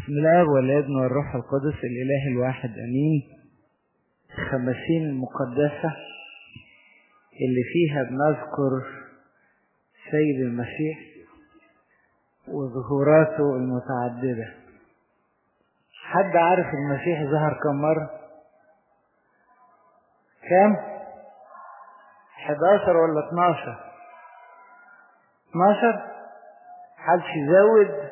بسم الله والابن والروح القدس الإله الواحد أمين الخمسين المقدسة اللي فيها بنذكر سيد المسيح وظهوراته المتعددة حد عارف المسيح ظهر كم مرة كم 11 ولا 12 12 حدش يزود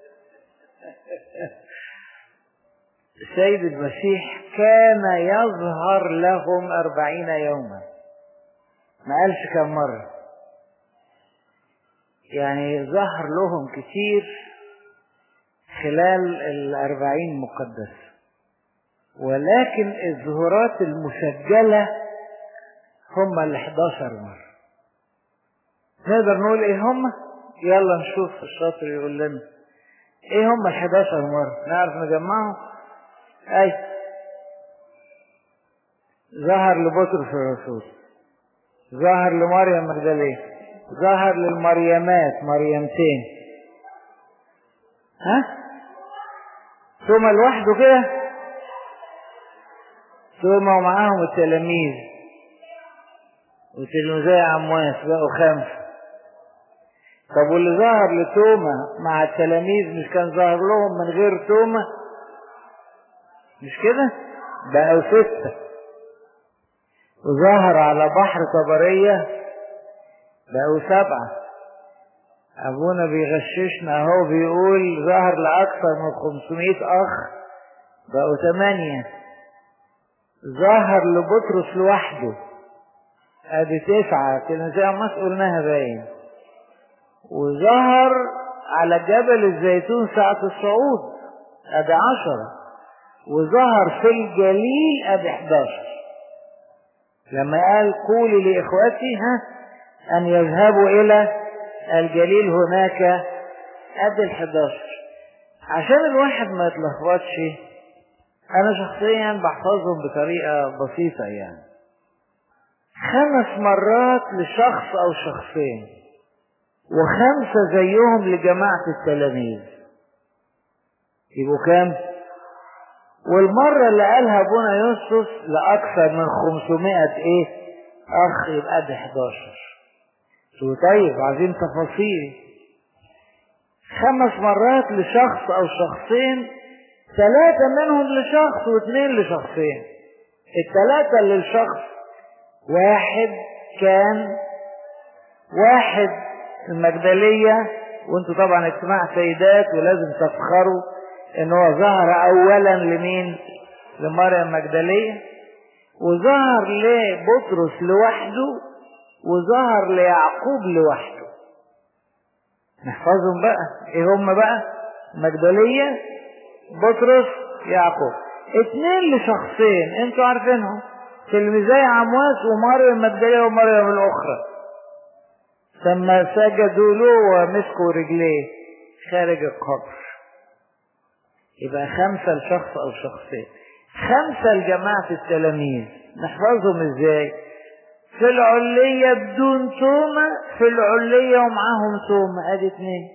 السيد المسيح كان يظهر لهم أربعين يوما ما قالش كم مرة يعني ظهر لهم كتير خلال الأربعين مقدس ولكن الظهورات المسجلة هم ال 11 مرة نقدر نقول ايه هم يلا نشوف الشاطر يقول لنا ايه هم ال 11 مرة نعرف نجمعهم اي ظهر لبطرس الرسول ظهر لمريم مجدلية ظهر للمريمات مريمتين ها ثم لوحده كده ثم ومعاهم التلاميذ وتلميذي عمواس بقوا خمسة طب واللي ظهر لتوما مع التلاميذ مش كان ظهر لهم من غير توما مش كده بقوا ستة وظهر على بحر طبرية بقوا سبعة أبونا بيغششنا أهو بيقول ظهر لأكثر من 500 أخ بقوا ثمانية ظهر لبطرس لوحده ادي تسعة كده زي ما قلناها باين وظهر على جبل الزيتون ساعة الصعود ادي عشرة وظهر في الجليل ادي 11 لما قال قولي لاخوتي ها ان يذهبوا الى الجليل هناك ادي ال 11 عشان الواحد ما يتلخبطش انا شخصيا بحفظهم بطريقة بسيطة يعني خمس مرات لشخص او شخصين وخمسة زيهم لجماعة التلاميذ يبقوا كام والمرة اللي قالها ابونا يوسف لأكثر من 500 ايه اخ يبقى ده 11 طيب عايزين تفاصيل خمس مرات لشخص او شخصين ثلاثة منهم لشخص واثنين لشخصين الثلاثة اللي للشخص واحد كان واحد المجدلية وانتوا طبعا اجتماع سيدات ولازم تفخروا ان هو ظهر اولا لمين لمريم مجدلية وظهر لبطرس لوحده وظهر ليعقوب لوحده نحفظهم بقى ايه هم بقى مجدلية بطرس يعقوب اتنين لشخصين انتوا عارفينهم تلميذي عمواس ومريم مجدلية ومريم الاخرى ثم سجدوا له ومسكوا رجليه خارج القبر يبقى خمسة لشخص أو شخصين خمسة لجماعة التلاميذ نحفظهم ازاي في العلية بدون تومة في العلية ومعاهم تومة ادي اتنين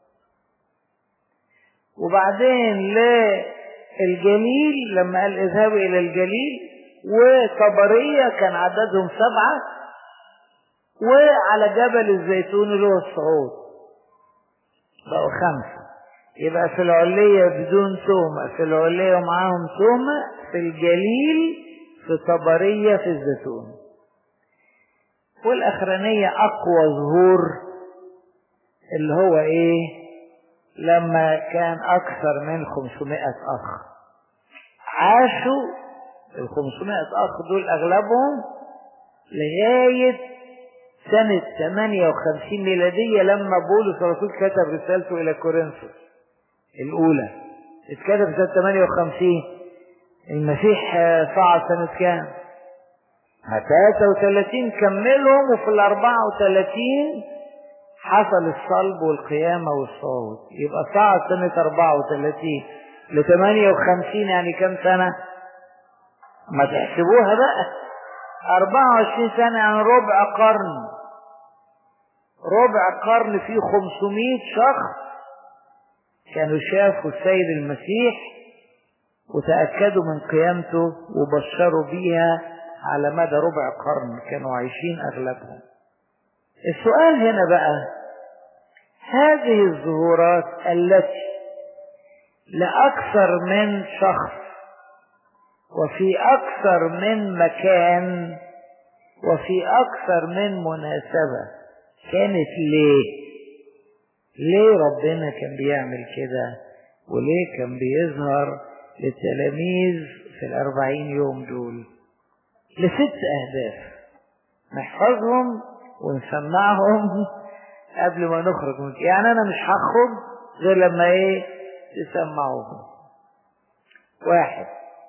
وبعدين للجليل لما قال اذهبوا الى الجليل وطبرية كان عددهم سبعة وعلى جبل الزيتون اللي هو الصعود بقوا خمسة يبقى في العلية بدون تومة في العلية ومعاهم تومة في الجليل في طبرية في الزيتون والأخرانية أقوى ظهور اللي هو إيه لما كان أكثر من 500 أخ عاشوا ال 500 أخ دول أغلبهم لغاية سنة 58 ميلادية لما بولس الرسول كتب رسالته إلى كورنثوس الأولى اتكتب سنة 58 المسيح صعد سنة كام؟ 33 كملهم وفي ال 34 حصل الصلب والقيامة والصعود يبقى صعد سنة 34 ل 58 يعني كم سنة؟ ما تحسبوها بقى 24 سنة يعني ربع قرن ربع قرن فيه 500 شخص كانوا شافوا السيد المسيح وتأكدوا من قيامته وبشروا بيها على مدى ربع قرن كانوا عايشين أغلبهم السؤال هنا بقى هذه الظهورات التي لأكثر من شخص وفي أكثر من مكان وفي أكثر من مناسبة كانت ليه ليه ربنا كان بيعمل كده وليه كان بيظهر للتلاميذ في الأربعين يوم دول لست أهداف نحفظهم ونسمعهم قبل ما نخرج من يعني أنا مش هخرج غير لما إيه تسمعوهم واحد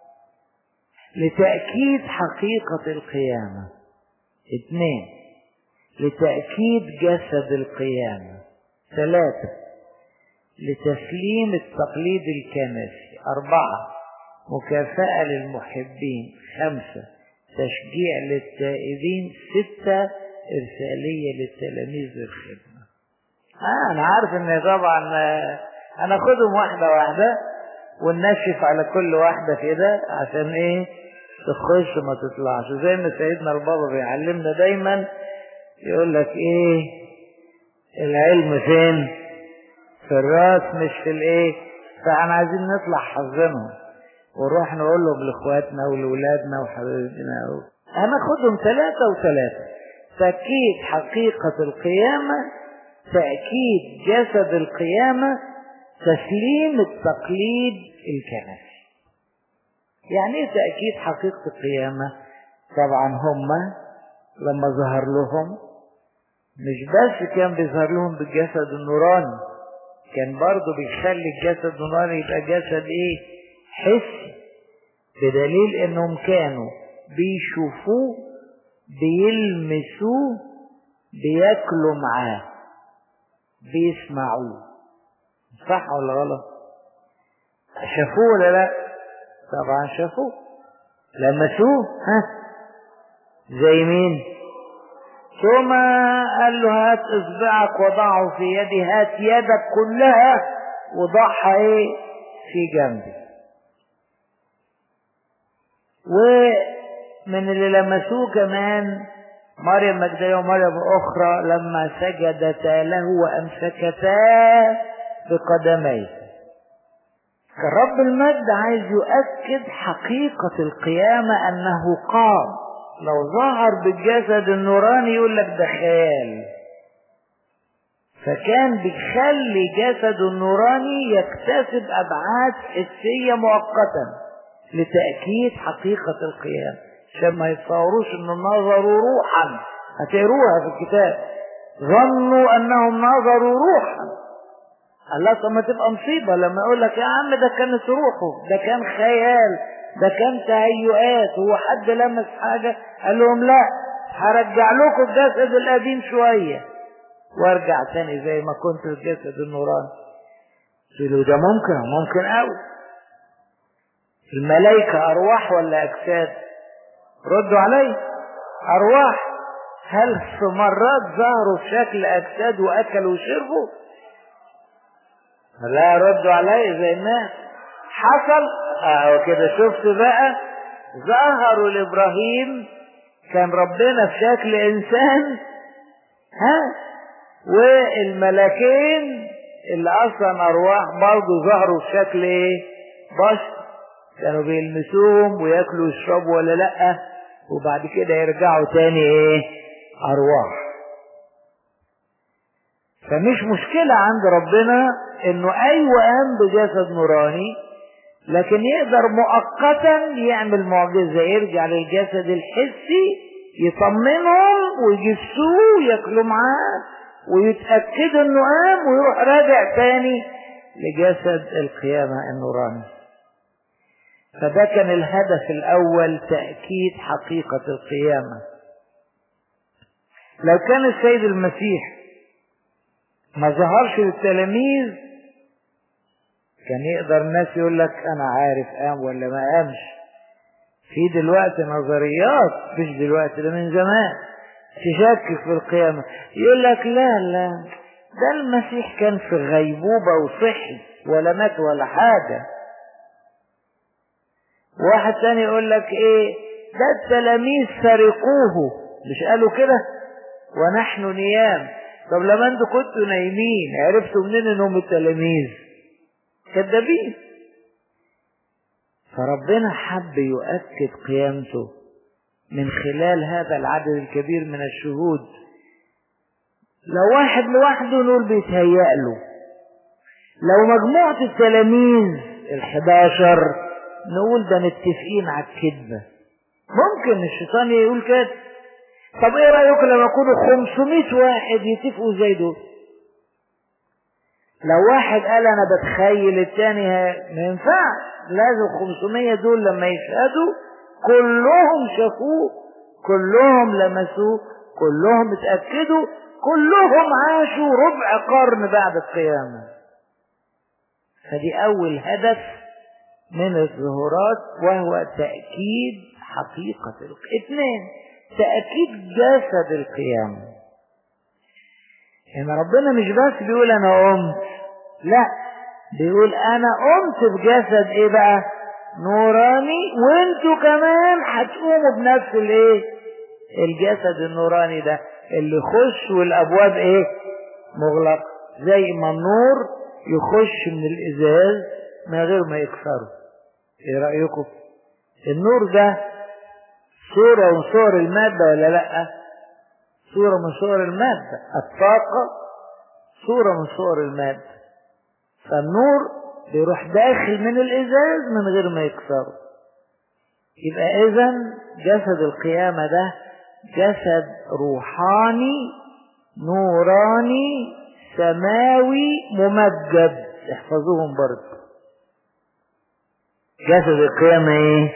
لتأكيد حقيقة القيامة اثنين لتأكيد جسد القيامة ثلاثة لتسليم التقليد الكنسي أربعة مكافأة للمحبين خمسة تشجيع للتائبين ستة إرسالية للتلاميذ للخدمة آه أنا عارف إن طبعا هناخدهم واحدة واحدة وننشف على كل واحدة كده عشان إيه تخش ما تطلعش زي ما سيدنا البابا بيعلمنا دايما يقول لك إيه العلم فين في الراس مش في الإيه فاحنا عايزين نطلع حظنا ونروح نقول لهم لاخواتنا ولولادنا وحبايبنا هناخدهم ثلاثة وثلاثة تأكيد حقيقة القيامة تأكيد جسد القيامة تسليم التقليد الكنسي يعني ايه تأكيد حقيقة القيامة طبعا هم لما ظهر لهم مش بس كان بيظهر لهم بالجسد النوراني كان برضه بيخلي الجسد النوراني يبقى جسد ايه حسي بدليل انهم كانوا بيشوفوه بيلمسوه بياكلوا معاه بيسمعوه صح ولا غلط شافوه ولا لا طبعا شافوه لمسوه ها زي مين ثم قال له هات اصبعك وضعه في يدي هات يدك كلها وضعها ايه في جنبي ومن اللي لمسوه كمان مريم مجدلية ومريم أخرى لما سجدتا له وأمسكتا بقدميه كرب المجد عايز يؤكد حقيقة القيامة أنه قام لو ظهر بالجسد النوراني يقول لك ده خيال فكان بيخلي جسد النوراني يكتسب أبعاد حسية مؤقتا لتأكيد حقيقة القيامة عشان ما يتصوروش ان نظروا روحا هتقروها في الكتاب ظنوا انهم نظروا روحا الله طب ما تبقى مصيبه لما يقول لك يا عم ده كانت روحه ده كان خيال ده كان تهيؤات هو حد لمس حاجه قال لهم لا هرجع لكم الجسد القديم شويه وارجع تاني زي ما كنت الجسد النوراني قلت ده ممكن ممكن قوي الملائكه ارواح ولا اجساد ردوا علي أرواح هل في مرات ظهروا في شكل أجساد وأكلوا وشربوا لا ردوا علي زي الناس حصل اه كده شفت بقى ظهروا لإبراهيم كان ربنا في شكل إنسان ها والملاكين اللي أصلا أرواح برضه ظهروا في شكل إيه بشر كانوا بيلمسوهم وياكلوا ويشربوا ولا لأ وبعد كده يرجعوا تاني ايه ارواح فمش مشكلة عند ربنا انه ايوه قام بجسد نوراني لكن يقدر مؤقتا يعمل معجزة يرجع للجسد الحسي يطمنهم ويجسوه وياكلوا معاه ويتأكدوا انه قام ويروح راجع تاني لجسد القيامة النوراني فده كان الهدف الأول تأكيد حقيقة القيامة لو كان السيد المسيح ما ظهرش للتلاميذ كان يقدر الناس يقول لك أنا عارف قام ولا ما قامش في دلوقتي نظريات مش دلوقتي ده من زمان تشكك في القيامة يقول لك لا لا ده المسيح كان في غيبوبة وصحي ولا مات ولا حاجة واحد تاني يقول لك ايه ده التلاميذ سرقوه مش قالوا كده ونحن نيام طب لما انتوا كنتوا نايمين عرفتوا منين انهم التلاميذ كذابين فربنا حب يؤكد قيامته من خلال هذا العدد الكبير من الشهود لو واحد لوحده نقول بيتهيأ له لو مجموعة التلاميذ الحداشر نقول ده متفقين على الكذبة ممكن الشيطان يقول كده طب ايه رأيكم لما يكونوا 500 واحد يتفقوا زي دول لو واحد قال انا بتخيل التاني ما ينفعش لازم 500 دول لما يشهدوا كلهم شافوه كلهم لمسوه كلهم اتأكدوا كلهم عاشوا ربع قرن بعد القيامة فدي أول هدف من الظهورات وهو تأكيد حقيقة القيامة اثنين تأكيد جسد القيامة يعني ربنا مش بس بيقول أنا قمت لا بيقول أنا قمت بجسد إيه بقى نوراني وانتوا كمان هتقوموا بنفس الايه الجسد النوراني ده اللي يخش والابواب ايه مغلقه زي ما النور يخش من الازاز من غير ما يكسره ايه رايكم النور ده صورة من صور المادة ولا لا صورة من صور المادة الطاقة صورة من صور المادة فالنور بيروح داخل من الازاز من غير ما يكسره يبقى اذا جسد القيامة ده جسد روحاني نوراني سماوي ممجد احفظوهم برضه جسد القيامة ايه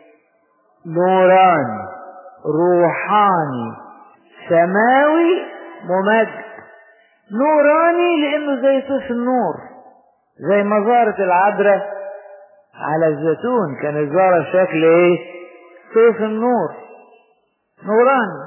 نوراني روحاني سماوي ممجد نوراني لانه زي طيف النور زي مزارة العذراء على الزيتون كان الزارة شكل ايه طيف النور نوراني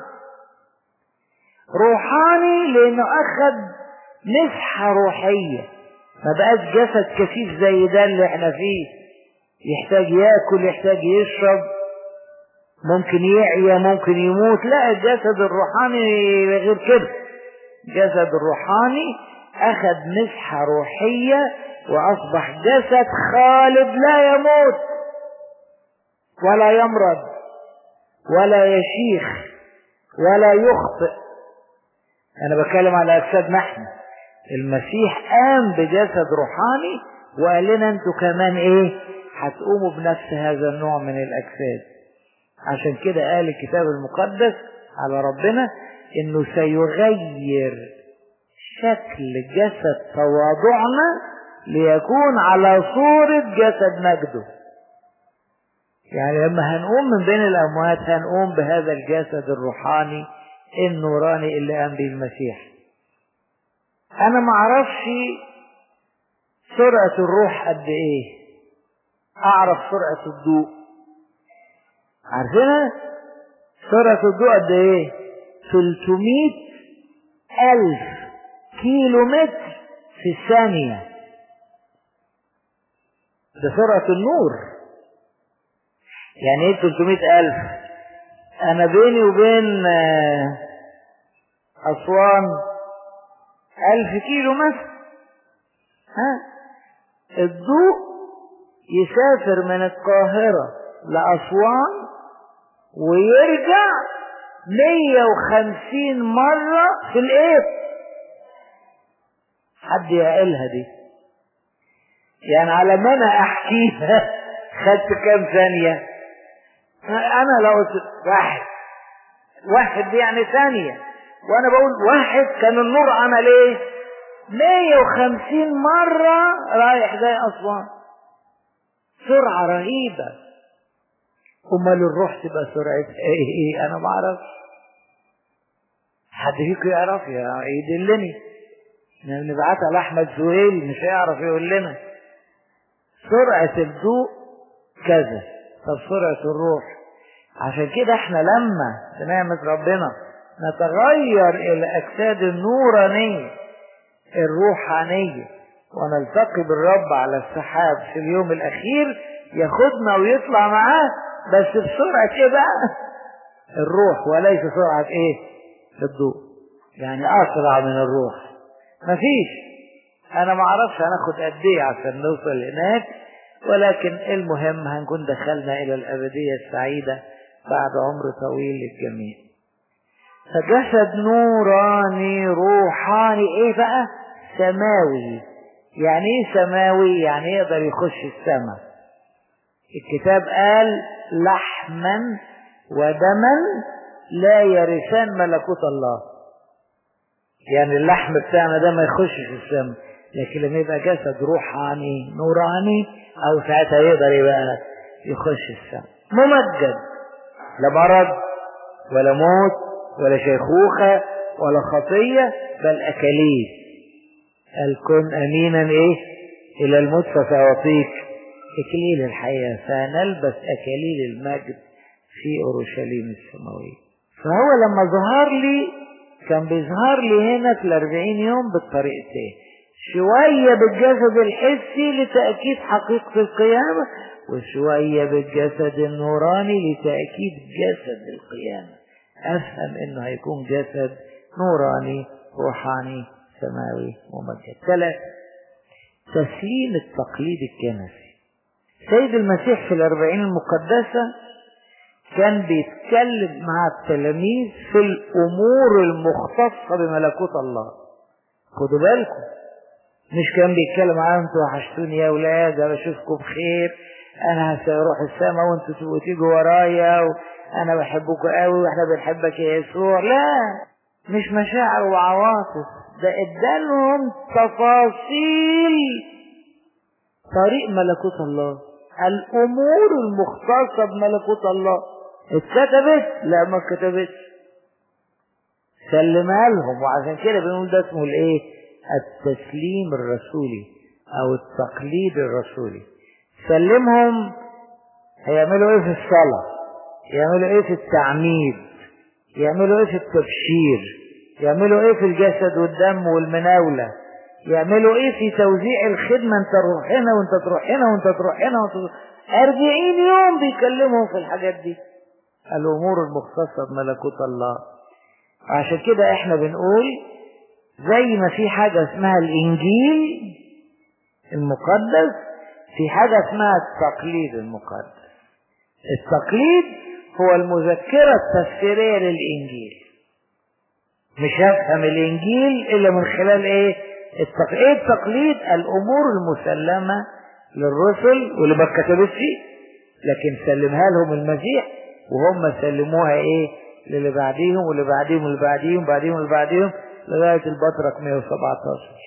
روحاني لانه اخذ مسحة روحية ما بقاش جسد كثيف زي ده اللي احنا فيه يحتاج ياكل يحتاج يشرب ممكن يعيا ممكن يموت لا الجسد الروحاني غير كده الجسد الروحاني اخذ مسحة روحية واصبح جسد خالد لا يموت ولا يمرض ولا يشيخ ولا يخطئ انا بتكلم على اجسادنا احنا المسيح قام بجسد روحاني وقال لنا انتوا كمان ايه هتقوموا بنفس هذا النوع من الاجساد عشان كده قال الكتاب المقدس على ربنا انه سيغير شكل جسد تواضعنا ليكون على صورة جسد مجده يعني لما هنقوم من بين الأموات هنقوم بهذا الجسد الروحاني النوراني اللي قام به المسيح أنا ما أعرفش سرعة الروح قد إيه أعرف سرعة الضوء عارفينها سرعة الضوء قد إيه 300 ألف كيلو متر في الثانية ده سرعة النور يعني ايه 300 ألف أنا بيني وبين أسوان ألف كيلو مثلا ها الضوء يسافر من القاهرة لأسوان ويرجع 150 مرة في الإيه حد يعقلها دي يعني على ما انا احكيها خدت كام ثانية انا لو واحد واحد دي يعني ثانية وانا بقول واحد كان النور عمل ايه 150 مرة رايح جاي اسوان سرعة رهيبة امال الروح تبقى سرعتها ايه ايه انا ما اعرفش حد فيكم يعرف يا يدلني نبعتها لاحمد زويل مش هيعرف يقول لنا سرعة الضوء كذا طب سرعة الروح عشان كده احنا لما بنعمة ربنا نتغير الى اجساد النورانية الروحانية ونلتقي بالرب على السحاب في اليوم الأخير ياخدنا ويطلع معاه بس بسرعة ايه بقى الروح وليس سرعة ايه الضوء يعني اسرع من الروح مفيش انا ما اعرفش هناخد قد ايه عشان نوصل هناك ولكن المهم هنكون دخلنا الى الابدية السعيدة بعد عمر طويل للجميع فجسد نوراني روحاني ايه بقى سماوي يعني ايه سماوي يعني يقدر يخش السماء الكتاب قال لحما ودما لا يرثان ملكوت الله يعني اللحم بتاعنا ده ما يخشش السماء لكن لما يبقى جسد روحاني نوراني او ساعتها يقدر يبقى يخش السماء ممجد لا مرض ولا موت ولا شيخوخة ولا خطية بل أكاليل قال كن أمينا إيه إلى الموت فسأعطيك إكليل الحياة فنلبس أكاليل المجد في أورشليم السماوية فهو لما ظهر لي كان بيظهر لي هنا في الأربعين يوم بالطريقتين شوية بالجسد الحسي لتأكيد حقيقة القيامة وشوية بالجسد النوراني لتأكيد جسد القيامة أفهم إنه هيكون جسد نوراني روحاني سماوي ممجد ثلاثة تسليم التقليد الكنسي سيد المسيح في الأربعين المقدسة كان بيتكلم مع التلاميذ في الأمور المختصة بملكوت الله خدوا بالكم مش كان بيتكلم عنهم انتوا وحشتوني يا ولاد انا اشوفكم بخير انا هروح السماء وانتوا تيجوا ورايا وانا بحبكم قوي واحنا بنحبك يا يسوع لا مش مشاعر وعواطف ده ادالهم تفاصيل طريق ملكوت الله الامور المختصه بملكوت الله اتكتبت لا ما اتكتبتش سلمها لهم وعشان كده بنقول ده اسمه الايه التسليم الرسولي او التقليد الرسولي سلمهم هيعملوا ايه في الصلاة يعملوا ايه في التعميد يعملوا ايه في التبشير يعملوا ايه في الجسد والدم والمناولة يعملوا ايه في توزيع الخدمة انت تروح هنا وانت تروح هنا وانت تروح هنا وانت تروح أربعين يوم بيكلمهم في الحاجات دي الأمور المختصة بملكوت الله عشان كده احنا بنقول زي ما في حاجة اسمها الإنجيل المقدس في حاجة اسمها التقليد المقدس التقليد هو المذكرة التفسيرية للإنجيل مش هفهم الإنجيل إلا من خلال إيه التق... إيه التقليد الأمور المسلمة للرسل واللي ما اتكتبتش لكن سلمها لهم المسيح وهم سلموها إيه للي بعديهم واللي بعديهم واللي بعديهم بعديهم واللي بعديهم لغاية البطرك 117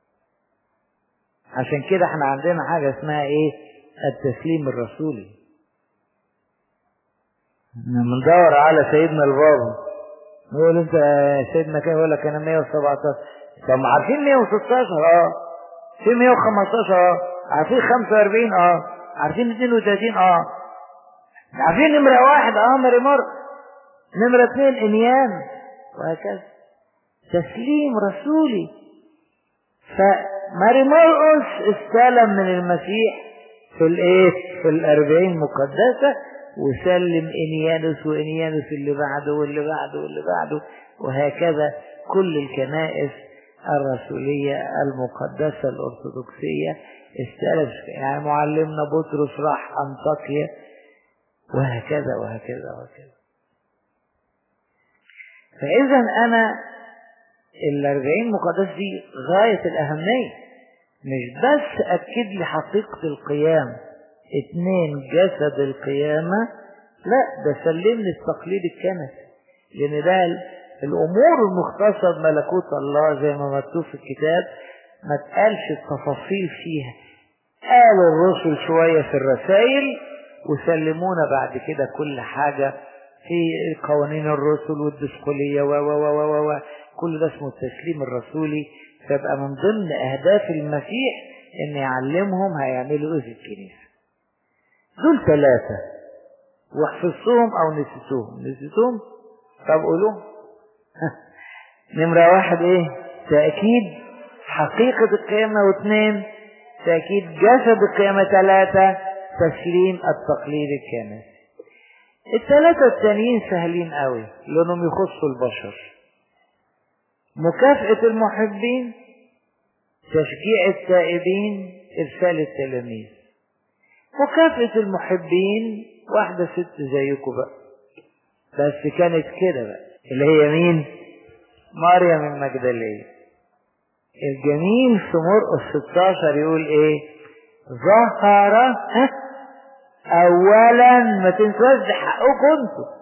عشان كده احنا عندنا حاجة اسمها ايه التسليم الرسولي بندور على سيدنا البابا نقول انت سيدنا كان يقول لك انا 117 طب ما عارفين 116 اه في 115 اه عارفين 45 اه عارفين 32 اه عارفين نمرة واحد اه مريمار نمرة اثنين انيان وهكذا تسليم رسولي فماري مرقس استلم من المسيح في الايه في الاربعين مقدسة وسلم انيانوس وانيانوس اللي بعده واللي بعده واللي بعده وهكذا كل الكنائس الرسولية المقدسة الأرثوذكسية استلم يعني معلمنا بطرس راح أنطاكيا وهكذا وهكذا وهكذا فإذا أنا الأربعين مقدس دي غاية الأهمية مش بس أكد لي حقيقة القيام اتنين جسد القيامة لا ده سلمني التقليد الكنسي لأن ده الأمور المختصة بملكوت الله زي ما مكتوب في الكتاب ما تقالش التفاصيل فيها قالوا الرسل شوية في الرسائل وسلمونا بعد كده كل حاجة في قوانين الرسل والدسقلية و و و و و كل ده اسمه التسليم الرسولي فيبقى من ضمن أهداف المسيح إن يعلمهم هيعملوا إيه في الكنيسة دول ثلاثة واحفظتهم أو نسيتوهم نسيتوهم طب قولوهم نمرة واحد إيه تأكيد حقيقة القيامة واثنين تأكيد جسد القيامة ثلاثة تسليم التقليد الكنسي الثلاثة التانيين سهلين قوي لأنهم يخصوا البشر مكافأة المحبين تشجيع التائبين إرسال التلاميذ مكافأة المحبين واحدة ست زيكم بقى بس كانت كده بقى اللي هي مين مريم المجدلية الجميل في مرقس 16 يقول ايه ظهر ها اولا ما تنسوش ده حقكم انتوا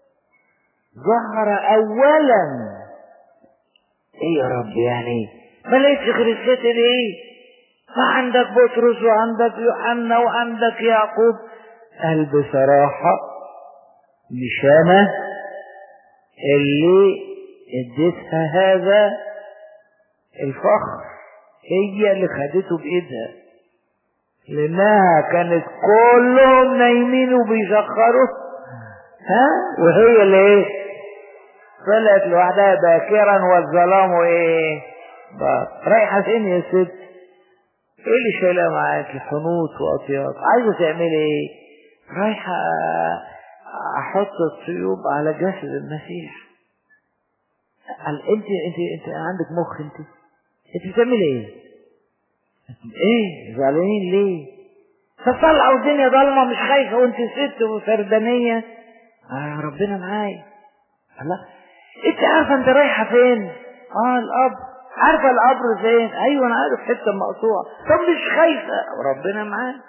ظهر اولا ايه يا رب يعني ما لقيتش غير الست دي ما عندك بطرس وعندك يوحنا وعندك يعقوب قال بصراحة مش انا اللي اديتها هذا الفخر هي اللي خدته بايدها لانها كانت كلهم نايمين وبيشخروا ها وهي اللي ايه طلعت لوحدها باكرا والظلام وايه رايحه فين يا ست ايه اللي شايلها معاك حنوط واطياب عايزه تعملي ايه رايحه احط الطيوب على جسد المسيح قال انت انت انت عندك مخ انت انت بتعملي ايه ايه زعلانين ليه فطلعوا الدنيا ضلمه مش خايفه وانت ست وفردانيه آه ربنا معايا الله انت عارفه انت رايحه فين اه القبر عارفه القبر فين ايوه انا عارف حته مقطوعه طب مش خايفه ربنا معايا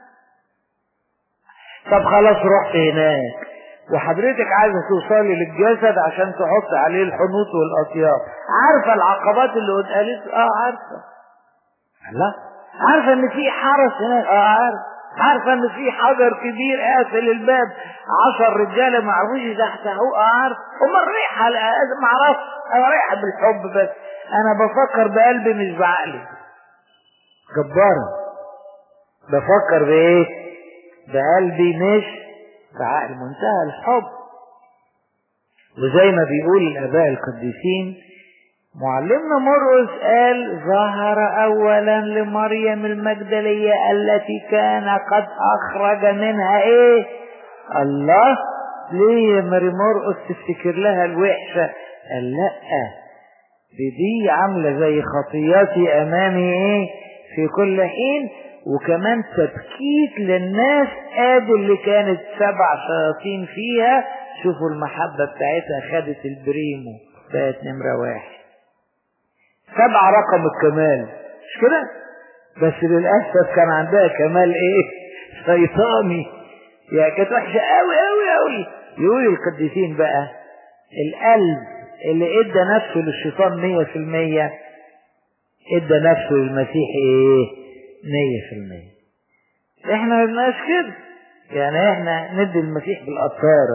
طب خلاص رحت هناك وحضرتك عايزه توصلي للجسد عشان تحط عليه الحنوط والاطياب عارفه العقبات اللي اتقالت اه عارفه لا عارفه ان في حرس هناك اه عارف عارفه ان في حجر كبير قافل الباب عشر رجاله ما عرفوش يزحزحوه اه عارف امال رايحه ما اعرفش انا رايحه بالحب بس انا بفكر بقلبي مش بعقلي جبارة بفكر بايه بقلبي مش بعقل منتهى الحب وزي ما بيقول الاباء القديسين معلمنا مرقس قال ظهر اولا لمريم المجدلية التي كان قد اخرج منها ايه الله ليه يا مريم مرقس تفتكر لها الوحشة قال لا دي دي عاملة زي خطياتي امامي ايه في كل حين وكمان تبكيت للناس ادي اللي كانت سبع شياطين فيها شوفوا المحبة بتاعتها خدت البريمو بقت نمرة واحد سبع رقم الكمال مش كده بس للأسف كان عندها كمال ايه شيطاني يعني كانت وحشة قوي قوي قوي يقول القديسين بقى القلب اللي ادى نفسه للشيطان مية في المية ادى نفسه للمسيح ايه مية في المية احنا ما بنبقاش كده يعني احنا ندي المسيح بالقطارة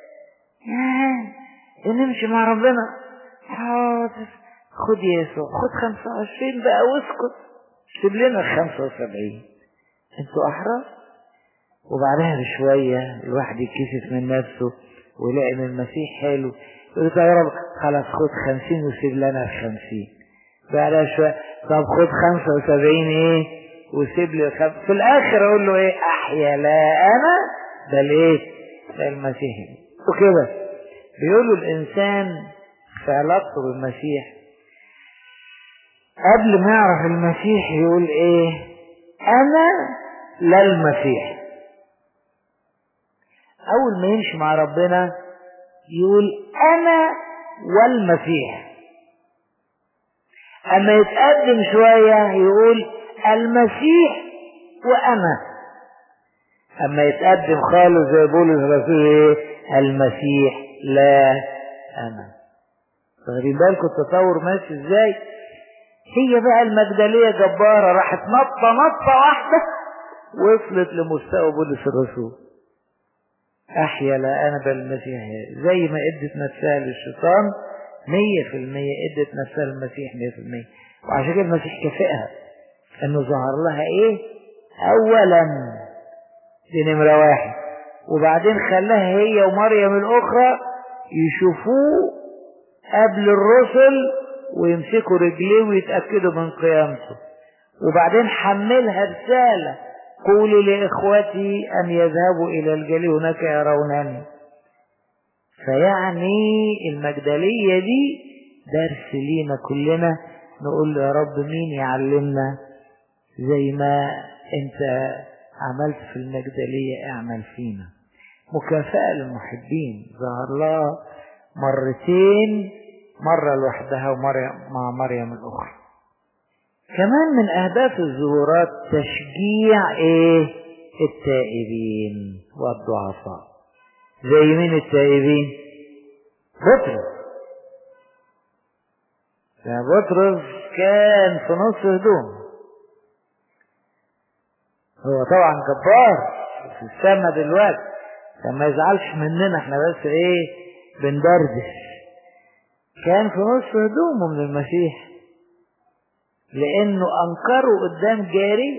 نمشي مع ربنا حاضر خد يسوع خد خمسة وعشرين بقى واسكت اكتب لنا الخمسة وسبعين انتوا احرار وبعدها بشوية الواحد يتكسف من نفسه ويلاقي ان المسيح حلو يقول يا رب خلاص خد خمسين وسيب لنا الخمسين بعدها شوية طب خد خمسة وسبعين ايه وسيب لي خم... في الاخر اقول له ايه احيا لا انا بل ايه ده المسيح وكده بيقولوا الانسان في علاقته بالمسيح قبل ما يعرف المسيح يقول ايه انا لا المسيح اول ما يمشي مع ربنا يقول انا والمسيح اما يتقدم شوية يقول المسيح وانا اما يتقدم خالص زي بولس الرسول ايه المسيح لا انا واخدين بالكم التصور ماشي ازاي هي بقى المجدلية جبارة راحت نطة نطة واحدة وصلت لمستوى بولس الرسول احيا لا انا بل المسيح زي ما ادت نفسها للشيطان مية في المية ادت نفسها للمسيح مية في المية وعشان كده المسيح كافئها انه ظهر لها ايه اولا دي نمرة واحد وبعدين خلاها هي ومريم الاخرى يشوفوه قبل الرسل ويمسكوا رجليه ويتأكدوا من قيامته وبعدين حملها رسالة قولي لإخوتي أن يذهبوا إلى الجلي هناك يرونني فيعني المجدلية دي درس لينا كلنا نقول له يا رب مين يعلمنا زي ما انت عملت في المجدلية اعمل فينا مكافأة للمحبين ظهر لها مرتين مرة لوحدها ومرة مع مريم الأخرى كمان من أهداف الظهورات تشجيع إيه التائبين والضعفاء زي مين التائبين بطرس يعني بطرس كان في نص هدوم هو طبعا جبار في السما دلوقتي فما يزعلش مننا احنا بس ايه بندردش كان في نص هدومه من المسيح لانه انكره قدام جاري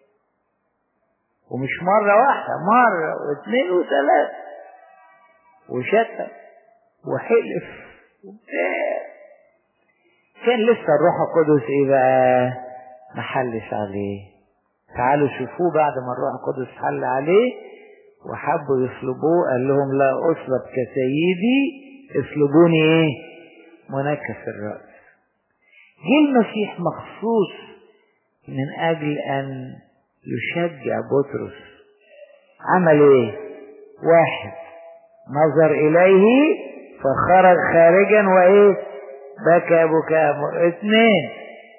ومش مرة واحدة مرة واثنين وثلاثة وشتم وحلف وبتاع كان لسه الروح القدس ايه بقى محلش عليه تعالوا شوفوه بعد ما الروح القدس حل عليه وحبوا يصلبوه قال لهم لا اصلب كسيدي اصلبوني ايه منكس الرأس جه المسيح مخصوص من اجل ان يشجع بطرس عمل ايه واحد نظر اليه فخرج خارجا وايه بكى بكاء اثنين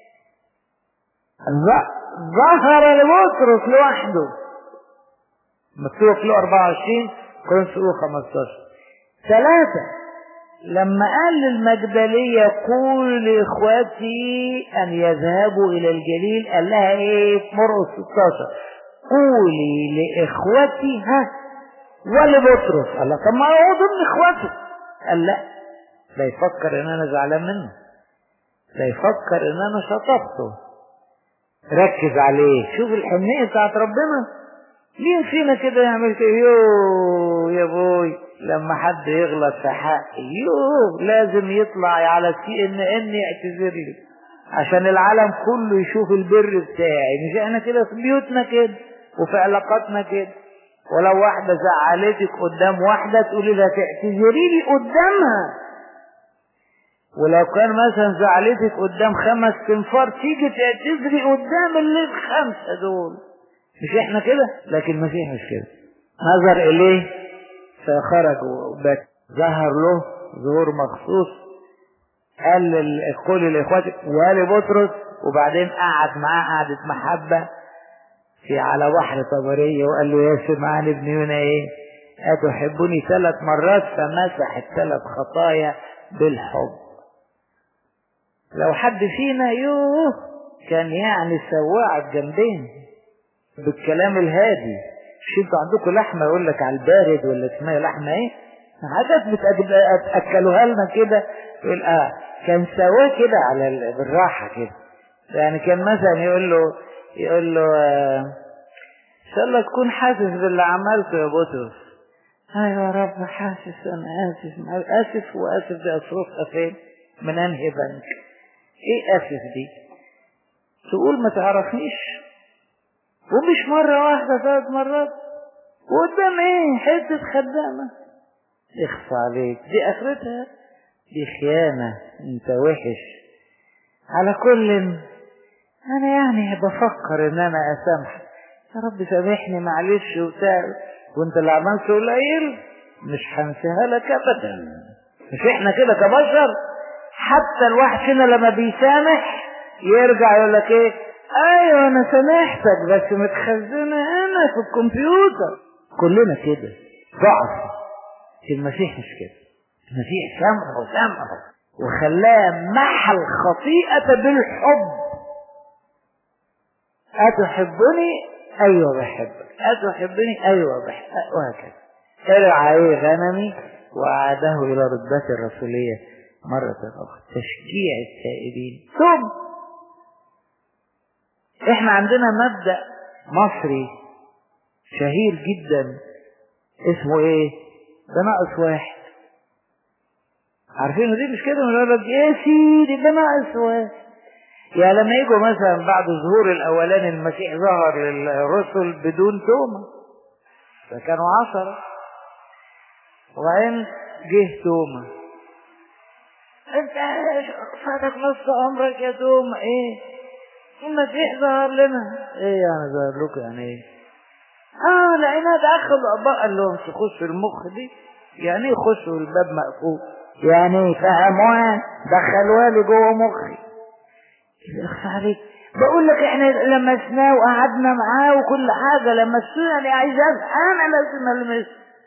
ظهر لبطرس لوحده مكتوب في 24 كورنثوس 15 ثلاثة لما قال للمجدلية قول لإخوتي أن يذهبوا إلى الجليل قال لها إيه في مرقس 16 قولي لإخوتي ها ولبطرس قال لها طب ما هو ضمن إخوته قال لا لا يفكر إن أنا زعلان منه لا يفكر إن أنا شطفته ركز عليه شوف الحنية بتاعت ربنا مين فينا كده يعمل كده يو يا بوي لما حد يغلط في حقي يو لازم يطلع على سي ان ان يعتذر لي عشان العالم كله يشوف البر بتاعي مش احنا كده في بيوتنا كده وفي علاقاتنا كده ولو واحدة زعلتك قدام واحدة تقولي لها تعتذري لي قدامها ولو كان مثلا زعلتك قدام خمس تنفار تيجي تعتذري قدام اللي الخمسة دول مش احنا كده لكن المسيح مش كده نظر اليه فخرج وبات ظهر له ظهور مخصوص قال كل لاخواتك وقال بطرس وبعدين قعد معاه قعدة محبة في على بحر طبرية وقال له يا سمعان ابن يونا ايه أتحبني ثلاث مرات فمسح الثلاث خطايا بالحب لو حد فينا يوه كان يعني سواع جنبين بالكلام الهادي مش انتوا عندكم لحمه يقول لك على البارد ولا اسمها لحمه ايه حاجات بتاكلوها لنا كده يقول اه كان سواه كده على بالراحه كده يعني كان مثلا يقول له يقول له آه ان شاء الله تكون حاسس باللي عملته يا بطرس ايوه يا رب حاسس انا اسف اسف واسف دي اصرفها فين من انهي بنك ايه اسف دي تقول ما تعرفنيش ومش مرة واحدة ثلاث مرات وقدام ايه حتة خدامة اخفى عليك دي اخرتها دي خيانة انت وحش على كل انا يعني بفكر ان انا اسامحك يا رب سامحني معلش وبتاع وانت اللي عملته قليل مش هنساها لك ابدا مش احنا كده كبشر حتى الواحد فينا لما بيسامح يرجع يقول لك ايه ايوه انا سامحتك بس متخزنه هنا في الكمبيوتر كلنا كده ضعف المسيح مش كده المسيح سامحه سامحه وخلاه محى الخطيئة بالحب أتحبني أيوة بحبك أتحبني أيوة بحبك وهكذا ارعى غنمي وأعاده إلى رتبة الرسولية مرة أخرى تشجيع التائبين ثم احنا عندنا مبدأ مصري شهير جدا اسمه ايه ده ناقص واحد عارفين دي مش كده يقول لك يا سيدي ده ناقص واحد يعني لما يجوا مثلا بعد ظهور الاولاني المسيح ظهر للرسل بدون تومه فكانوا عشرة وبعدين جه تومه انت فاتك نص عمرك يا تومه ايه المسيح ظهر لنا ايه يعني ظهر لكم يعني ايه اه لقيناه دخل بقى قال لهم تخش المخ دي يعني ايه يخشوا الباب مقفول يعني فهموها دخلوها لي جوه مخي يخفى عليك بقول لك احنا لمسناه وقعدنا معاه وكل حاجة لمسونا انا عايز انا لازم المس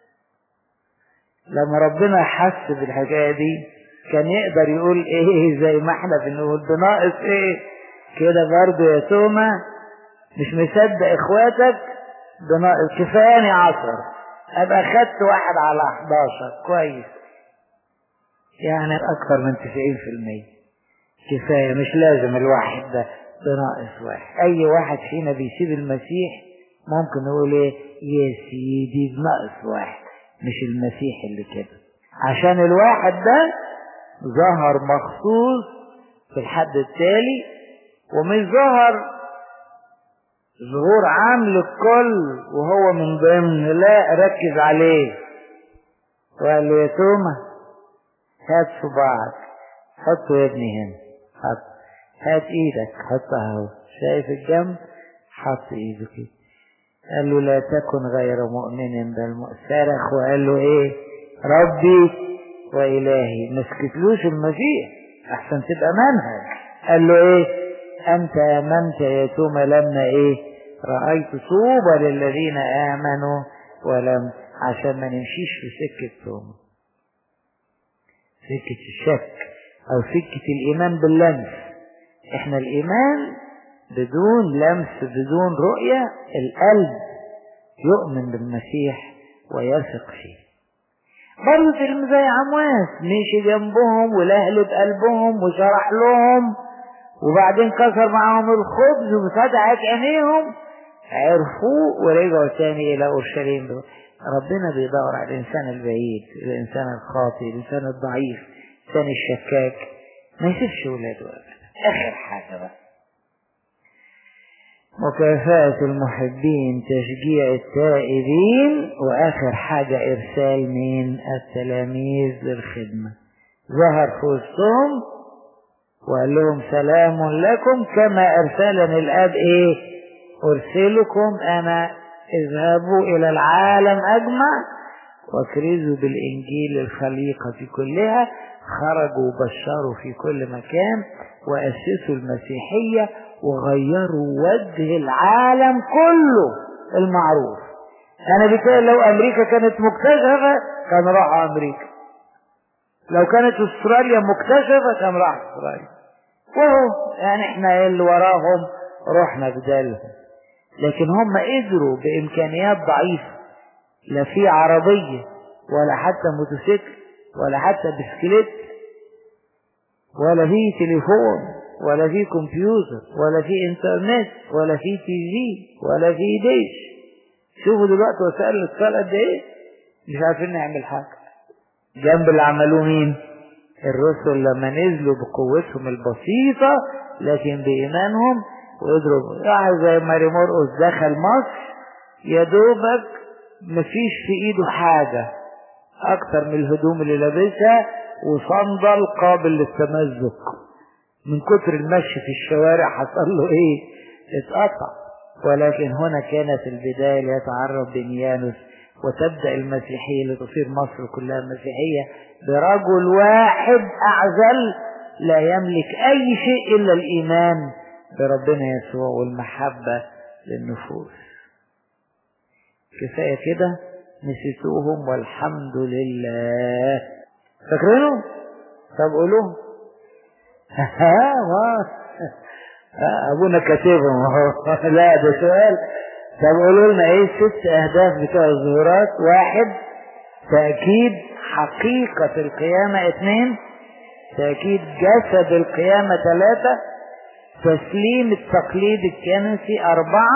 لما ربنا حس بالحكاية دي كان يقدر يقول ايه زي ما احنا بنقول ده ناقص ايه كده برضه يا توما مش مصدق اخواتك ده ناقص كفاياني عشر ابقى خدت واحد على 11 كويس يعني اكثر من 90% كفاية مش لازم الواحد ده ده ناقص واحد اي واحد فينا بيسيب المسيح ممكن نقول ايه يا سيدي ناقص واحد مش المسيح اللي كده عشان الواحد ده ظهر مخصوص في الحد التالي ومش ظهر ظهور عام للكل وهو من ضمن لا ركز عليه وقال له يا توما هات صباعك حطه يا ابني هنا حط هات ايدك حطها اهو شايف الجنب حط ايده كده قال له لا تكن غير مؤمن بل صرخ وقال له ايه ربي والهي ما سكتلوش المسيح احسن تبقى منهج قال له ايه انت امنت يا توما لما ايه رأيت طوبى للذين امنوا ولم عشان ما نمشيش في سكة توما سكة الشك او سكة الايمان باللمس احنا الايمان بدون لمس بدون رؤية القلب يؤمن بالمسيح ويثق فيه برضه فيلم زي عمواس مشي جنبهم ولهلب قلبهم وشرح لهم وبعدين كسر معاهم الخبز وفتحت عينيهم عرفوه ورجعوا تاني الى اورشليم ربنا بيدور على الانسان البعيد الانسان الخاطئ الانسان الضعيف الانسان الشكاك ما يسيبش ولاده ابدا اخر حاجه بقى مكافأة المحبين تشجيع التائبين وآخر حاجة إرسال مين التلاميذ للخدمة ظهر في وسطهم وقال لهم سلام لكم كما أرسلني الآب إيه أرسلكم أنا اذهبوا إلى العالم أجمع واكرزوا بالإنجيل الخليقة كلها خرجوا وبشروا في كل مكان وأسسوا المسيحية وغيروا وجه العالم كله المعروف انا بالتالي لو امريكا كانت مكتشفة كان راح امريكا لو كانت استراليا مكتشفة كان راح استراليا وهو يعني احنا اللي وراهم رحنا بدالهم لكن هم قدروا بامكانيات ضعيفة لا في عربية ولا حتى موتوسيكل ولا حتى بسكليت ولا في تليفون ولا في كمبيوتر ولا في انترنت ولا في تي في ولا في ديش شوفوا دلوقتي وسائل الاتصال قد ايه مش عارفين نعمل حاجه جنب اللي عملوه مين الرسل لما نزلوا بقوتهم البسيطه لكن بايمانهم وقدروا واحد زي ماري مرقس دخل مصر يا دوبك مفيش في ايده حاجه اكتر من الهدوم اللي لابسها وصندل قابل للتمزق من كتر المشي في الشوارع حصل له ايه اتقطع ولكن هنا كانت البداية ليتعرف بنيانوس وتبدأ المسيحية لتصير مصر كلها مسيحية برجل واحد أعزل لا يملك أي شيء إلا الإيمان بربنا يسوع والمحبة للنفوس كفاية كده نسيتوهم والحمد لله فاكرينهم طب قولوهم ها ما ابونا كاتبهم لا ده سؤال طب قولوا لنا ايه ست اهداف بتوع الظهورات واحد تأكيد حقيقة القيامة اثنين تأكيد جسد القيامة ثلاثة تسليم التقليد الكنسي أربعة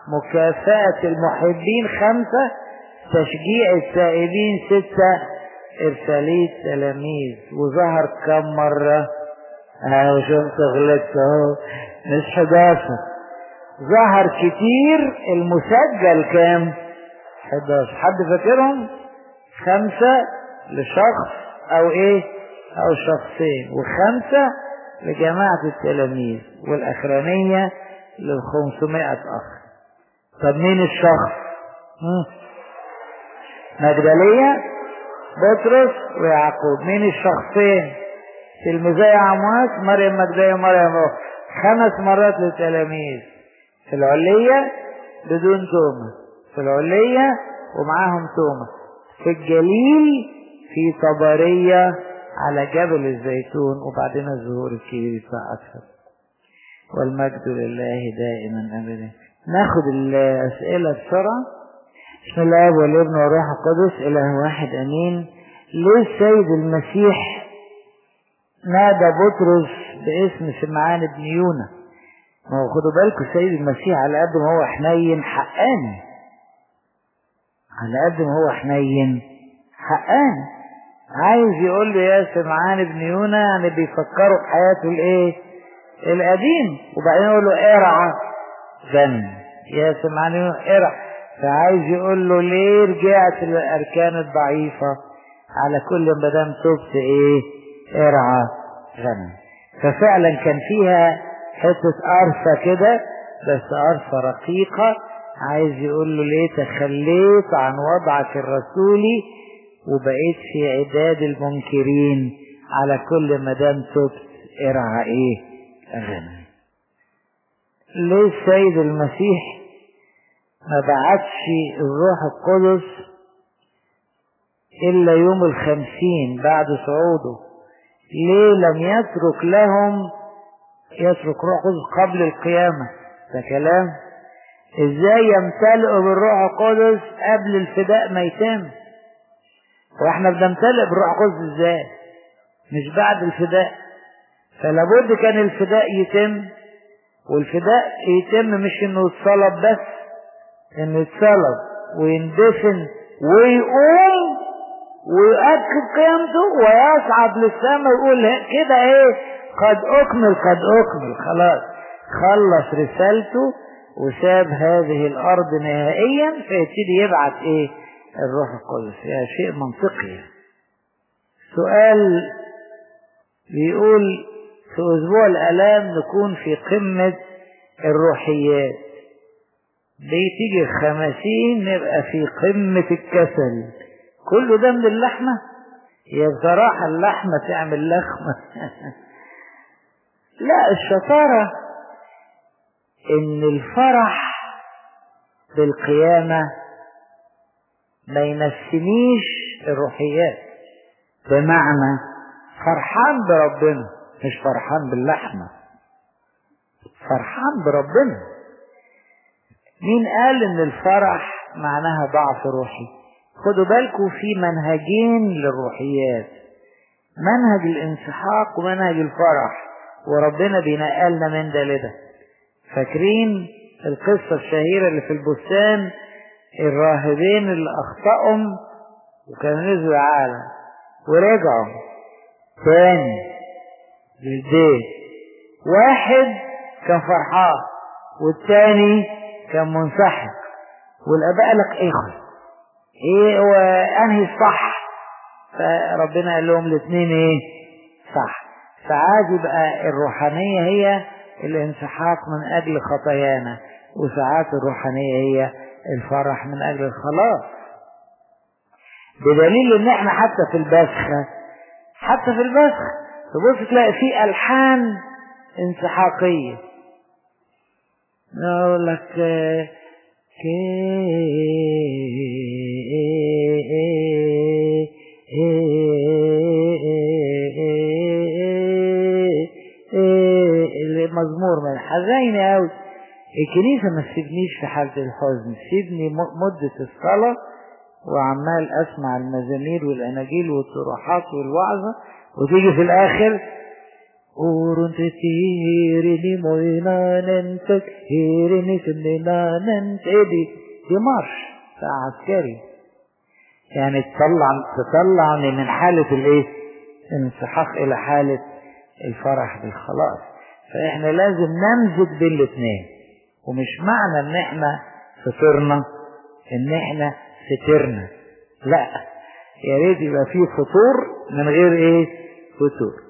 مكافأة المحبين خمسة تشجيع التائبين ستة إرسالية تلاميذ وظهر كم مرة أهو شفت غلطت أهو مش 11 ظهر كتير المسجل كام 11 حد فاكرهم خمسة لشخص أو إيه أو شخصين وخمسة لجماعة التلاميذ والأخرانية للخمسمائة أخ طب مين الشخص مجدلية بطرس ويعقوب مين الشخصين تلميذي عمواس مريم مجدلية ومريم خمس مرات للتلاميذ في العلية بدون تومة في العلية ومعاهم تومة في الجليل في طبرية على جبل الزيتون وبعدين الظهور الكبير بتاع أكثر والمجد لله دائما أبدا ناخد الأسئلة بسرعة بسم الله والابن والروح القدس إله واحد أمين ليه السيد المسيح نادى بطرس باسم سمعان بن يونا ما هو خدوا بالكم السيد المسيح على قد ما هو حنين حقاني على قد ما هو حنين حقاني عايز يقول له يا سمعان بن يونا يعني بيفكروا بحياته الايه القديم وبعدين يقول له ارعى ذنب يا سمعان يونا ارعى فعايز يقول له ليه رجعت للاركان الضعيفة على كل ما دام تبت ايه ارعى غنم ففعلا كان فيها حتة قرصة كده بس قرصة رقيقة عايز يقول له ليه تخليت عن وضعك الرسولي وبقيت في عداد المنكرين على كل ما دام تبت ارعى ايه غنم ليه السيد المسيح ما بعتش الروح القدس الا يوم الخمسين بعد صعوده ليه لم يترك لهم يترك روح القدس قبل القيامة ده كلام ازاي يمتلئوا بالروح القدس قبل الفداء ما يتم واحنا بنمتلئ بالروح القدس ازاي مش بعد الفداء فلابد كان الفداء يتم والفداء يتم مش انه يتصلب بس انه يتصلب ويندفن ويقوم ويؤكد قيامته ويصعد للسماء ويقول كده ايه قد اكمل قد اكمل خلاص خلص رسالته وساب هذه الارض نهائيا فيبتدي يبعث ايه الروح القدس يعني شيء منطقي سؤال بيقول في اسبوع الالام نكون في قمة الروحيات بتيجي الخمسين نبقى في قمة الكسل كله ده من اللحمة هي بصراحة اللحمة تعمل لخمة لا الشطارة ان الفرح بالقيامة ما ينسنيش الروحيات بمعنى فرحان بربنا مش فرحان باللحمة فرحان بربنا مين قال ان الفرح معناها ضعف روحي خدوا بالكم في منهجين للروحيات منهج الانسحاق ومنهج الفرح وربنا بينقلنا من ده لده فاكرين القصة الشهيرة اللي في البستان الراهبين اللي أخطأهم وكانوا نزلوا العالم ورجعوا تاني للبيت واحد كان فرحان والتاني كان منسحق والآباء قال لك ايه ايه هو انهي الصح فربنا قال لهم الاثنين ايه صح ساعات يبقى الروحانية هي الانسحاق من اجل خطايانا وساعات الروحانية هي الفرح من اجل الخلاص بدليل ان احنا حتى في البسخة حتى في البسخة تبص تلاقي في الحان انسحاقية يقول لك مزمور من حزيني قوي الكنيسة ما تسيبنيش في حالة الحزن سيبني مدة الصلاة وعمال اسمع المزامير والاناجيل والصراحات والوعظة وتيجي في الاخر أورنت تيرني مويناننتك هيرني سنيناننت ايه دي دي مارش بتاع عسكري يعني تطلع تطلعني من حالة الايه الانسحاق الى حالة الفرح بالخلاص فاحنا لازم نمزج بين الاثنين ومش معنى ان احنا فطرنا ان احنا سترنا لا يا ريت يبقى فيه فطور من غير ايه فتور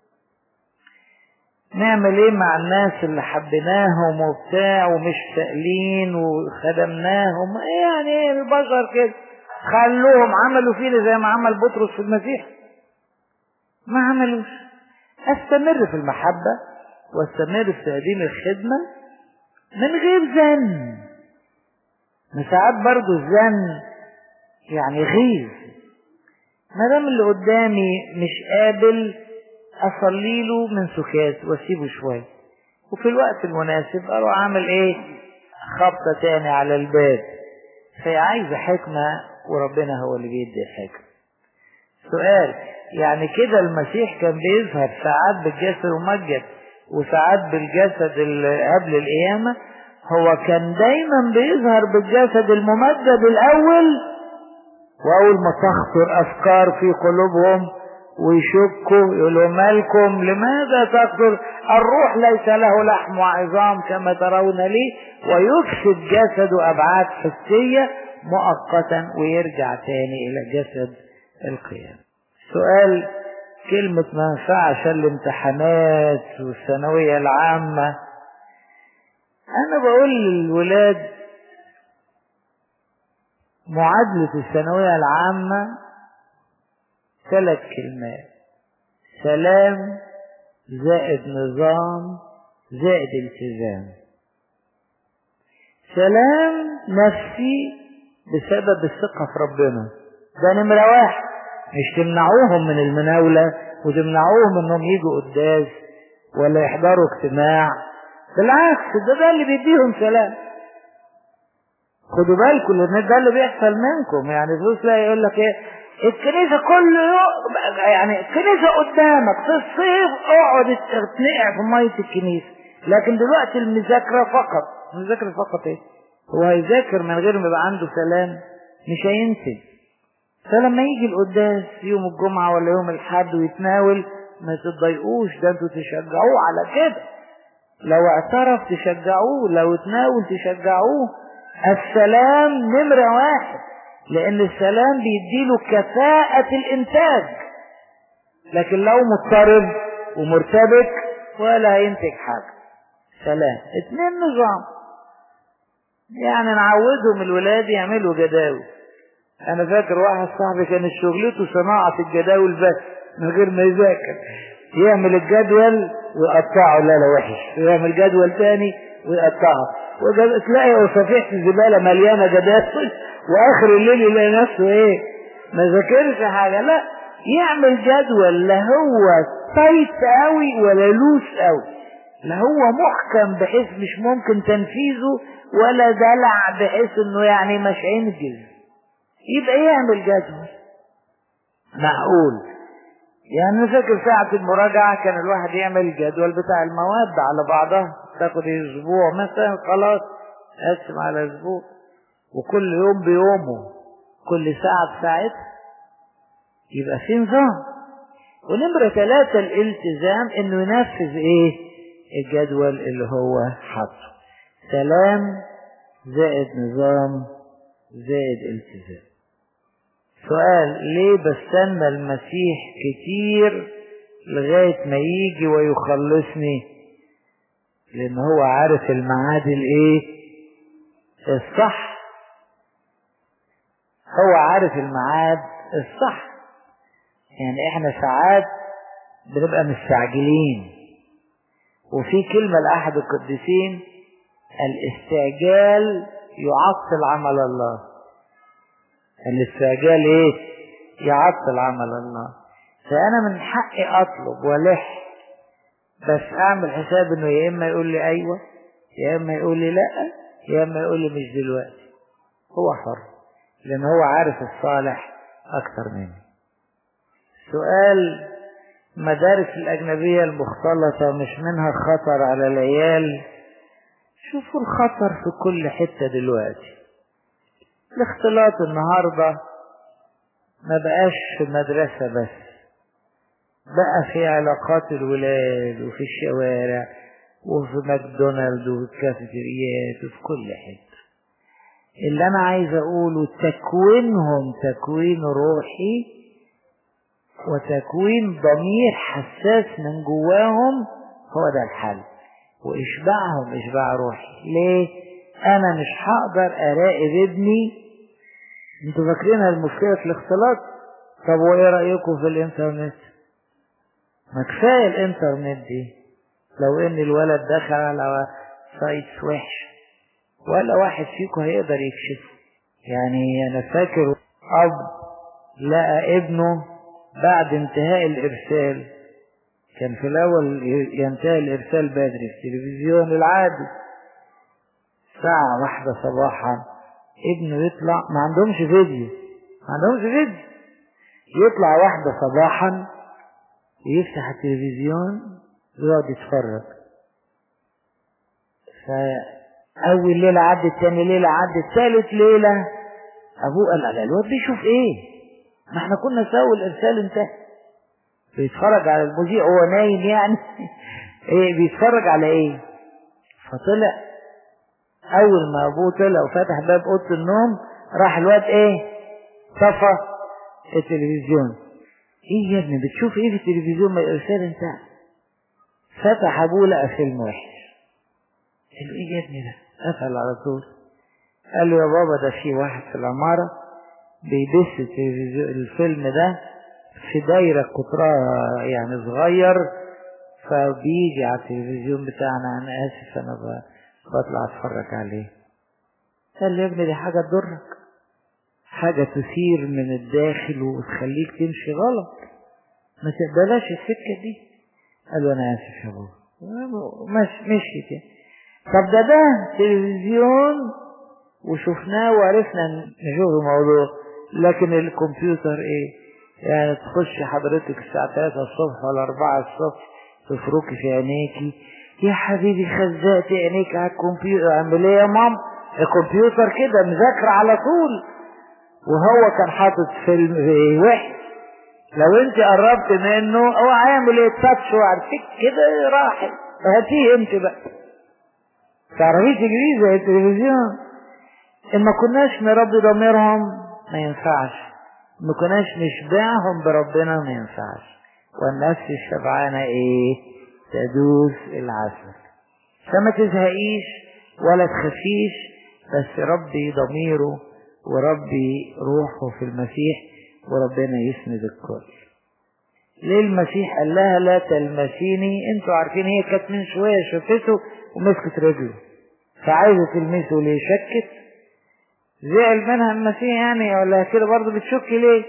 نعمل ايه مع الناس اللي حبيناهم وبتاع ومش سائلين وخدمناهم يعني ايه البشر كده خلوهم عملوا فينا زي ما عمل بطرس في المسيح ما عملوش استمر في المحبة واستمر في تقديم الخدمة من غير زن ساعات برضو الزن يعني غيظ ما دام اللي قدامي مش قابل اصلي له من سكات واسيبه شويه وفي الوقت المناسب اروح اعمل ايه خبطه تاني على الباب فهي عايزه حكمه وربنا هو اللي بيدي الحكمه سؤال يعني كده المسيح كان بيظهر ساعات بالجسد الممجد وساعات بالجسد قبل القيامة هو كان دايما بيظهر بالجسد الممجد الأول وأول ما تخطر أفكار في قلوبهم ويشكوا يقولوا مالكم لماذا تقتل الروح ليس له لحم وعظام كما ترون لي ويفسد جسده أبعاد حسية مؤقتا ويرجع تاني إلى جسد القيامة سؤال كلمة ما ينفعش الامتحانات والثانوية العامة أنا بقول للولاد معادلة الثانوية العامة ثلاث كلمات سلام زائد نظام زائد التزام سلام نفسي بسبب الثقة في ربنا ده نمرة واحد مش تمنعوهم من المناولة وتمنعوهم انهم يجوا قداس ولا يحضروا اجتماع بالعكس ده ده اللي بيديهم سلام خدوا بالكم لان ده اللي بيحصل منكم يعني فلوس لا يقول لك ايه الكنيسه كل يوم يعني الكنيسه قدامك في الصيف اقعد تنقع في ميه الكنيسه لكن دلوقتي المذاكره فقط المذاكره فقط ايه هو هيذاكر من غير ما يبقى عنده سلام مش هينتج فلما يجي القداس يوم الجمعة ولا يوم الحد ويتناول ما تتضايقوش ده انتوا تشجعوه على كده لو اعترف تشجعوه لو تناول تشجعوه السلام نمرة واحد لأن السلام بيديله كفاءة الإنتاج لكن لو مضطرب ومرتبك ولا هينتج حاجة سلام اتنين نظام يعني نعودهم الولاد يعملوا جداول انا فاكر واحد صاحبي كانت شغلته صناعة الجداول بس من غير ما يذاكر يعمل الجدول ويقطعه لا لا وحش ويعمل جدول تاني ويقطعه تلاقي صفيحة الزبالة مليانة جداول واخر الليل يلاقي نفسه ايه ما ذاكرش حاجة لا يعمل جدول لا هو تايت قوي ولا لوس قوي لا هو محكم بحيث مش ممكن تنفيذه ولا دلع بحيث انه يعني مش هينجز يبقى يعمل جدول معقول يعني انا فاكر ساعة المراجعة كان الواحد يعمل الجدول بتاع المواد على بعضها تاخد اسبوع مثلا خلاص قسم على اسبوع وكل يوم بيومه كل ساعة بساعتها يبقى في نظام ونمرة ثلاثة الالتزام انه ينفذ ايه الجدول اللي هو حاطه سلام زائد نظام زائد التزام سؤال ليه بستنى المسيح كتير لغاية ما يجي ويخلصني لان هو عارف الميعاد الايه الصح هو عارف الميعاد الصح يعني احنا ساعات بنبقى مستعجلين وفي كلمة لأحد القديسين الاستعجال يعطل عمل الله الاستعجال ايه يعطل عمل الله فانا من حقي اطلب والح بس اعمل حساب انه يا اما يقول لي ايوه يا اما يقول لي لا يا اما يقول لي مش دلوقتي هو حر لان هو عارف الصالح اكتر مني سؤال مدارس الاجنبيه المختلطه مش منها خطر على العيال شوفوا الخطر في كل حته دلوقتي الاختلاط النهاردة ما بقاش في المدرسة بس بقى في علاقات الولاد وفي الشوارع وفي ماكدونالد وفي الكافيتريات وفي كل حتة اللي أنا عايز أقوله تكوينهم تكوين روحي وتكوين ضمير حساس من جواهم هو ده الحل وإشباعهم إشباع روحي ليه؟ أنا مش هقدر أراقب ابني انتوا فاكرينها المشكلة في الاختلاط طب وإيه رأيكم في الإنترنت؟ ما كفاية الإنترنت دي لو إن الولد دخل على سايتس وحش ولا واحد فيكم هيقدر يكشفه يعني أنا فاكر أب لقى ابنه بعد انتهاء الإرسال كان في الأول ينتهي الإرسال بدري في التلفزيون العادي ساعة واحدة صباحا ابنه يطلع ما عندهمش فيديو ما عندهمش فيديو يطلع واحدة صباحا ويفتح التلفزيون ويقعد يتفرج فأول ليلة عدت تاني ليلة عدت ثالث ليلة أبوه قال لا الواد بيشوف إيه ما احنا كنا سوا الإرسال انتهى بيتفرج على المذيع هو نايم يعني ايه بيتفرج على ايه فطلع اول ما ابوه طلع وفتح باب اوضه النوم راح الواد ايه طفى التلفزيون ايه يا ابني بتشوف ايه في التلفزيون ما الارسال انتهى فتح ابوه لقى فيلم وحش قال له ايه يا ابني ده قفل على طول قال له يا بابا ده في واحد في العماره بيدس التلفزيون الفيلم ده في دايرة قطرها يعني صغير فبيجي على التلفزيون بتاعنا أنا آسف أنا بطلع أتفرج عليه قال لي يا ابني دي حاجة تضرك حاجة تثير من الداخل وتخليك تمشي غلط ما تقبلاش السكة دي قال له أنا آسف يا بابا مش مشي كده طب ده ده تلفزيون وشفناه وعرفنا نشوف الموضوع لكن الكمبيوتر ايه يعني تخش حضرتك الساعة 3 الصبح ولا 4 الصبح تفركي في عينيكي يا حبيبي خزقت عينيك على الكمبيوتر اعمل ايه يا مام الكمبيوتر كده مذاكر على طول وهو كان حاطط فيلم وحش لو انت قربت منه هو هيعمل ايه تاتش وعارفك كده راح هاتيه انت بقى تعرفيش انجليزي زي التلفزيون ان ما كناش نربي ضميرهم ما ينفعش ما كناش نشبعهم بربنا ما ينفعش والنفس الشبعانة ايه تدوس العسل فما تزهقيش ولا تخافيش بس ربي ضميره وربي روحه في المسيح وربنا يسند الكل ليه المسيح قال لها لا تلمسيني انتوا عارفين هي كانت من شوية شفته ومسكت رجله فعايزة تلمسه ليه شكت زعل منها المسيح يعني ولا كده برضه بتشك ليه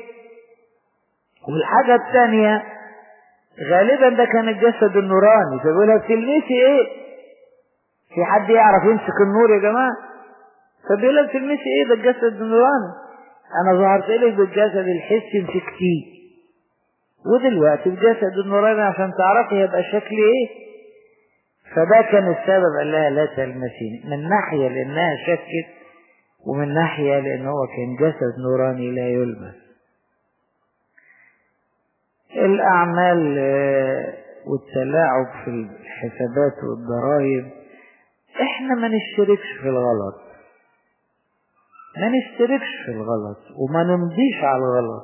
والحاجة الثانية غالبا ده كان الجسد النوراني فبيقولها بتلمسي ايه في حد يعرف يمسك النور يا جماعة فبيقولها بتلمسي ايه ده الجسد النوراني انا ظهرت لك بالجسد الحسي مسكتيه ودلوقتي الجسد النوراني عشان تعرفي هيبقى شكل ايه فده كان السبب قال لها لا تلمسيني من ناحية لانها شكت ومن ناحية لان هو كان جسد نوراني لا يلمس الأعمال والتلاعب في الحسابات والضرائب احنا ما نشتركش في الغلط ما نشتركش في الغلط وما نمضيش على الغلط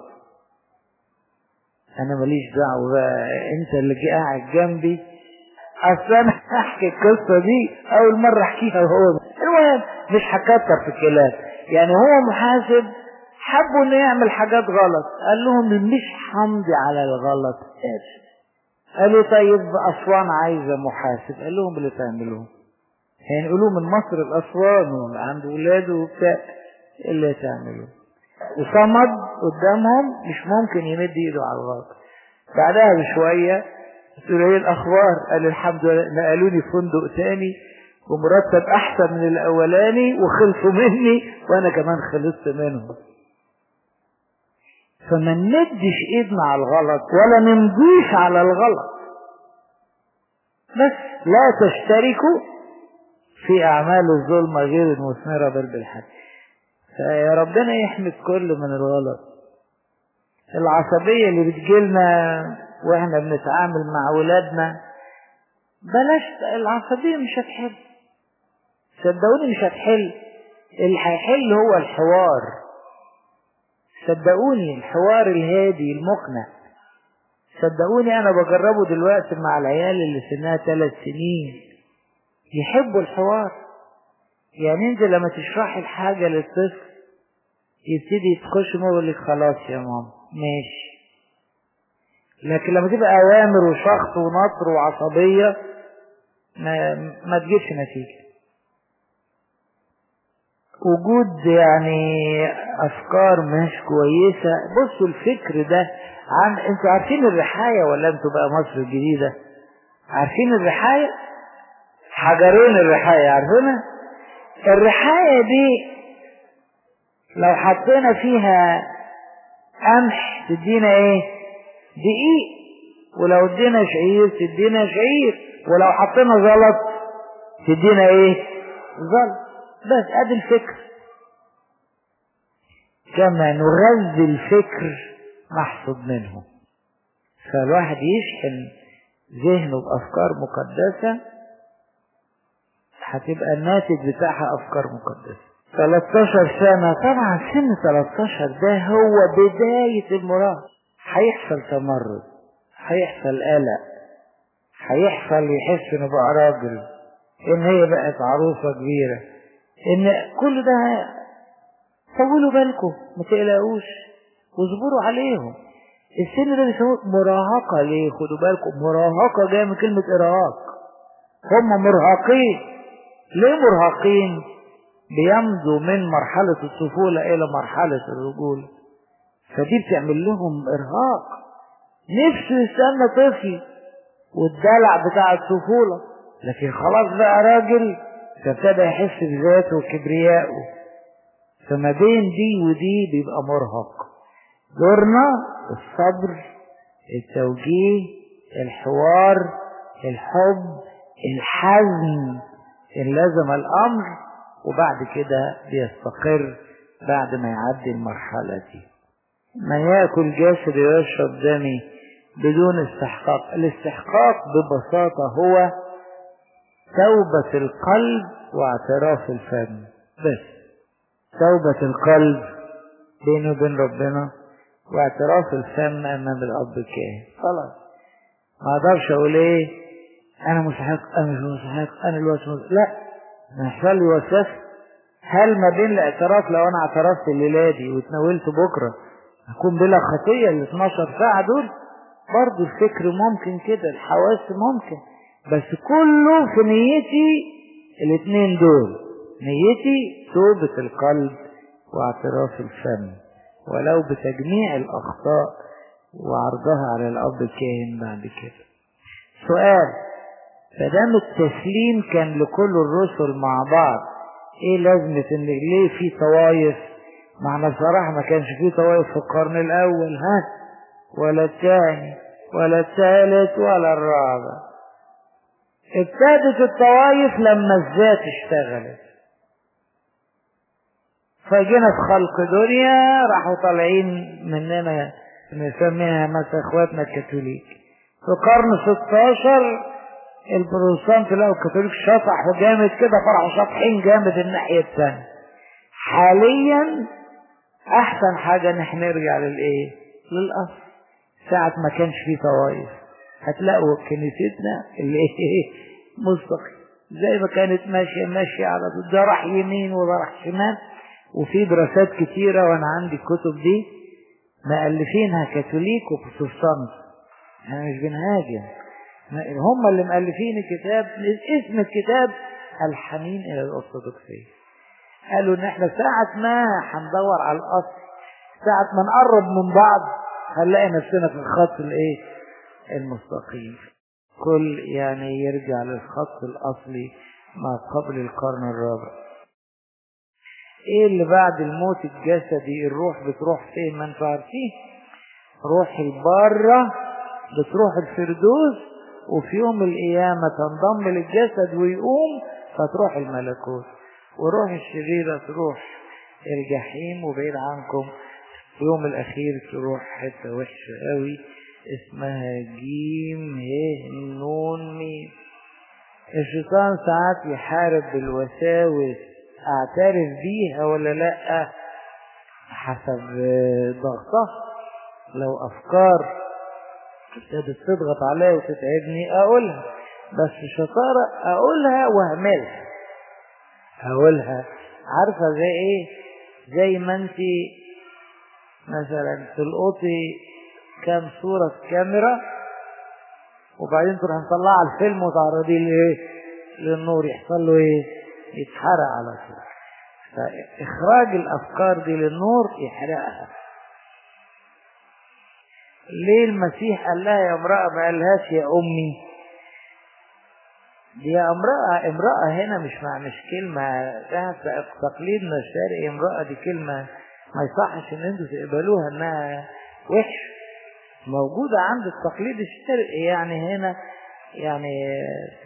انا ماليش دعوه بقى انت اللي قاعد جنبي اصل انا احكي القصه دي اول مره احكيها وهو المهم مش هكتر في الكلام يعني هو محاسب حبوا انه يعمل حاجات غلط قال لهم مش همضي على الغلط قالوا طيب اسوان عايزه محاسب قال لهم اللي تعملوه هينقلوه من مصر لاسوان عند ولاده وبتاع اللي تعملوه وصمد قدامهم مش ممكن يمد ايده على الغلط بعدها بشويه قلت له ايه الاخبار قال الحمد لله نقلوني فندق تاني ومرتب احسن من الاولاني وخلصوا مني وانا كمان خلصت منهم فما نمدش ايدنا على الغلط ولا نمضيش على الغلط بس لا تشتركوا في اعمال الظلمة غير المثمرة بل بالحق فيا ربنا يحمي الكل من الغلط العصبية اللي بتجيلنا واحنا بنتعامل مع ولادنا بلاش العصبية مش هتحل صدقوني مش هتحل اللي هيحل هو الحوار صدقوني الحوار الهادي المقنع صدقوني انا بجربه دلوقتي مع العيال اللي سنها ثلاث سنين يحبوا الحوار يعني انت لما تشرحي الحاجة للطفل يبتدي تخش يقول لك خلاص يا ماما ماشي لكن لما تبقى اوامر وشخط ونطر وعصبية ما, ما تجيبش نتيجة وجود يعني افكار مش كويسة بصوا الفكر ده عن انتوا عارفين الرحاية ولا انتوا بقى مصر الجديدة عارفين الرحاية حجرين الرحاية عارفينها الرحاية دي لو حطينا فيها قمح تدينا ايه دقيق ولو ادينا شعير تدينا شعير ولو حطينا زلط تدينا ايه زلط بس ادي الفكر كما نغذي الفكر نحصد منه فالواحد يشحن ذهنه بافكار مقدسه هتبقى الناتج بتاعها افكار مقدسه 13 سنة طبعا سن 13 ده هو بداية المراهقة هيحصل تمرد هيحصل قلق هيحصل يحس انه بقى راجل ان هي بقت عروسة كبيرة ان كل ده طولوا بالكم ما تقلقوش واصبروا عليهم السن ده بيسموه مراهقة ليه خدوا بالكم مراهقة جاية من كلمة إرهاق هم مرهقين ليه مرهقين بيمضوا من مرحلة الطفولة إلى مرحلة الرجولة فدي بتعمل لهم إرهاق نفسه يستنى طفل والدلع بتاع الطفولة لكن خلاص بقى راجل فابتدى يحس بذاته وكبريائه فما بين دي ودي بيبقى مرهق دورنا الصبر التوجيه الحوار الحب الحزم إن لزم الأمر وبعد كده بيستقر بعد ما يعدي المرحلة دي من يأكل جسدي ويشرب دمي بدون استحقاق الاستحقاق ببساطة هو توبة القلب واعتراف الفم بس توبة القلب بينه وبين ربنا واعتراف الفم امام الاب الكاهن خلاص ما اقدرش اقول ايه انا مستحق انا مش مستحق انا الوقت مستحق. لا ما يحصل لي وسواس هل ما بين الاعتراف لو انا اعترفت الليله دي واتناولت بكره اكون بلا خطيه ال 12 ساعه دول برضه الفكر ممكن كده الحواس ممكن بس كله في نيتي الاثنين دول نيتي توبة القلب واعتراف الفم ولو بتجميع الأخطاء وعرضها على الأب الكاهن بعد كده سؤال فدام التسليم كان لكل الرسل مع بعض ايه لازمة ان ليه في طوايف معنى بصراحة ما كانش في طوايف في القرن الاول ها ولا الثاني ولا الثالث ولا الرابع ابتدت الطوايف لما الذات اشتغلت فجينا في خلق دنيا راحوا طالعين مننا نسميها مثلا اخواتنا الكاثوليك في القرن 16 البروتستانت لقوا الكاثوليك شطحوا جامد كده فراحوا شاطحين جامد الناحية الثانية حاليا احسن حاجة ان احنا نرجع للايه للاصل ساعة ما كانش فيه طوائف هتلاقوا كنيستنا اللي ايه مستقيم زي ما كانت ماشية ماشية على ده راح يمين وده راح شمال وفي دراسات كتيرة وانا عندي الكتب دي مؤلفينها كاثوليك وبروتستانت احنا مش بنهاجم هم اللي مؤلفين الكتاب اسم الكتاب الحنين الى الارثوذكسيه قالوا ان احنا ساعة ما هندور على الاصل ساعة ما نقرب من بعض هنلاقي نفسنا في الخط الايه المستقيم كل يعني يرجع للخط الاصلي ما قبل القرن الرابع ايه اللي بعد الموت الجسدي الروح بتروح فين ما انتوا عارفين روح البارة بتروح الفردوس وفي يوم القيامة تنضم للجسد ويقوم فتروح الملكوت وروح الشريرة تروح الجحيم وبعيد عنكم يوم الأخير تروح حتة وحشة قوي اسمها جيم ه نون ميم الشيطان ساعات يحارب بالوساوس اعترف بيها ولا لا حسب ضغطها لو افكار ابتدت تضغط عليا وتتعبني اقولها بس شطارة اقولها واهملها اقولها عارفة زي ايه زي ما انت مثلا تلقطي كام صورة كاميرا وبعدين تروح مطلعها الفيلم وتعرضيه لايه للنور يحصل له ايه يتحرق على طول فاخراج الافكار دي للنور يحرقها ليه المسيح قال لها يا امرأة ما قالهاش يا امي دي يا امرأة امرأة هنا مش مع مش كلمة تقليدنا الشرقي امرأة دي كلمة ما يصحش ان انتوا تقبلوها انها وحش موجودة عند التقليد الشرقي يعني هنا يعني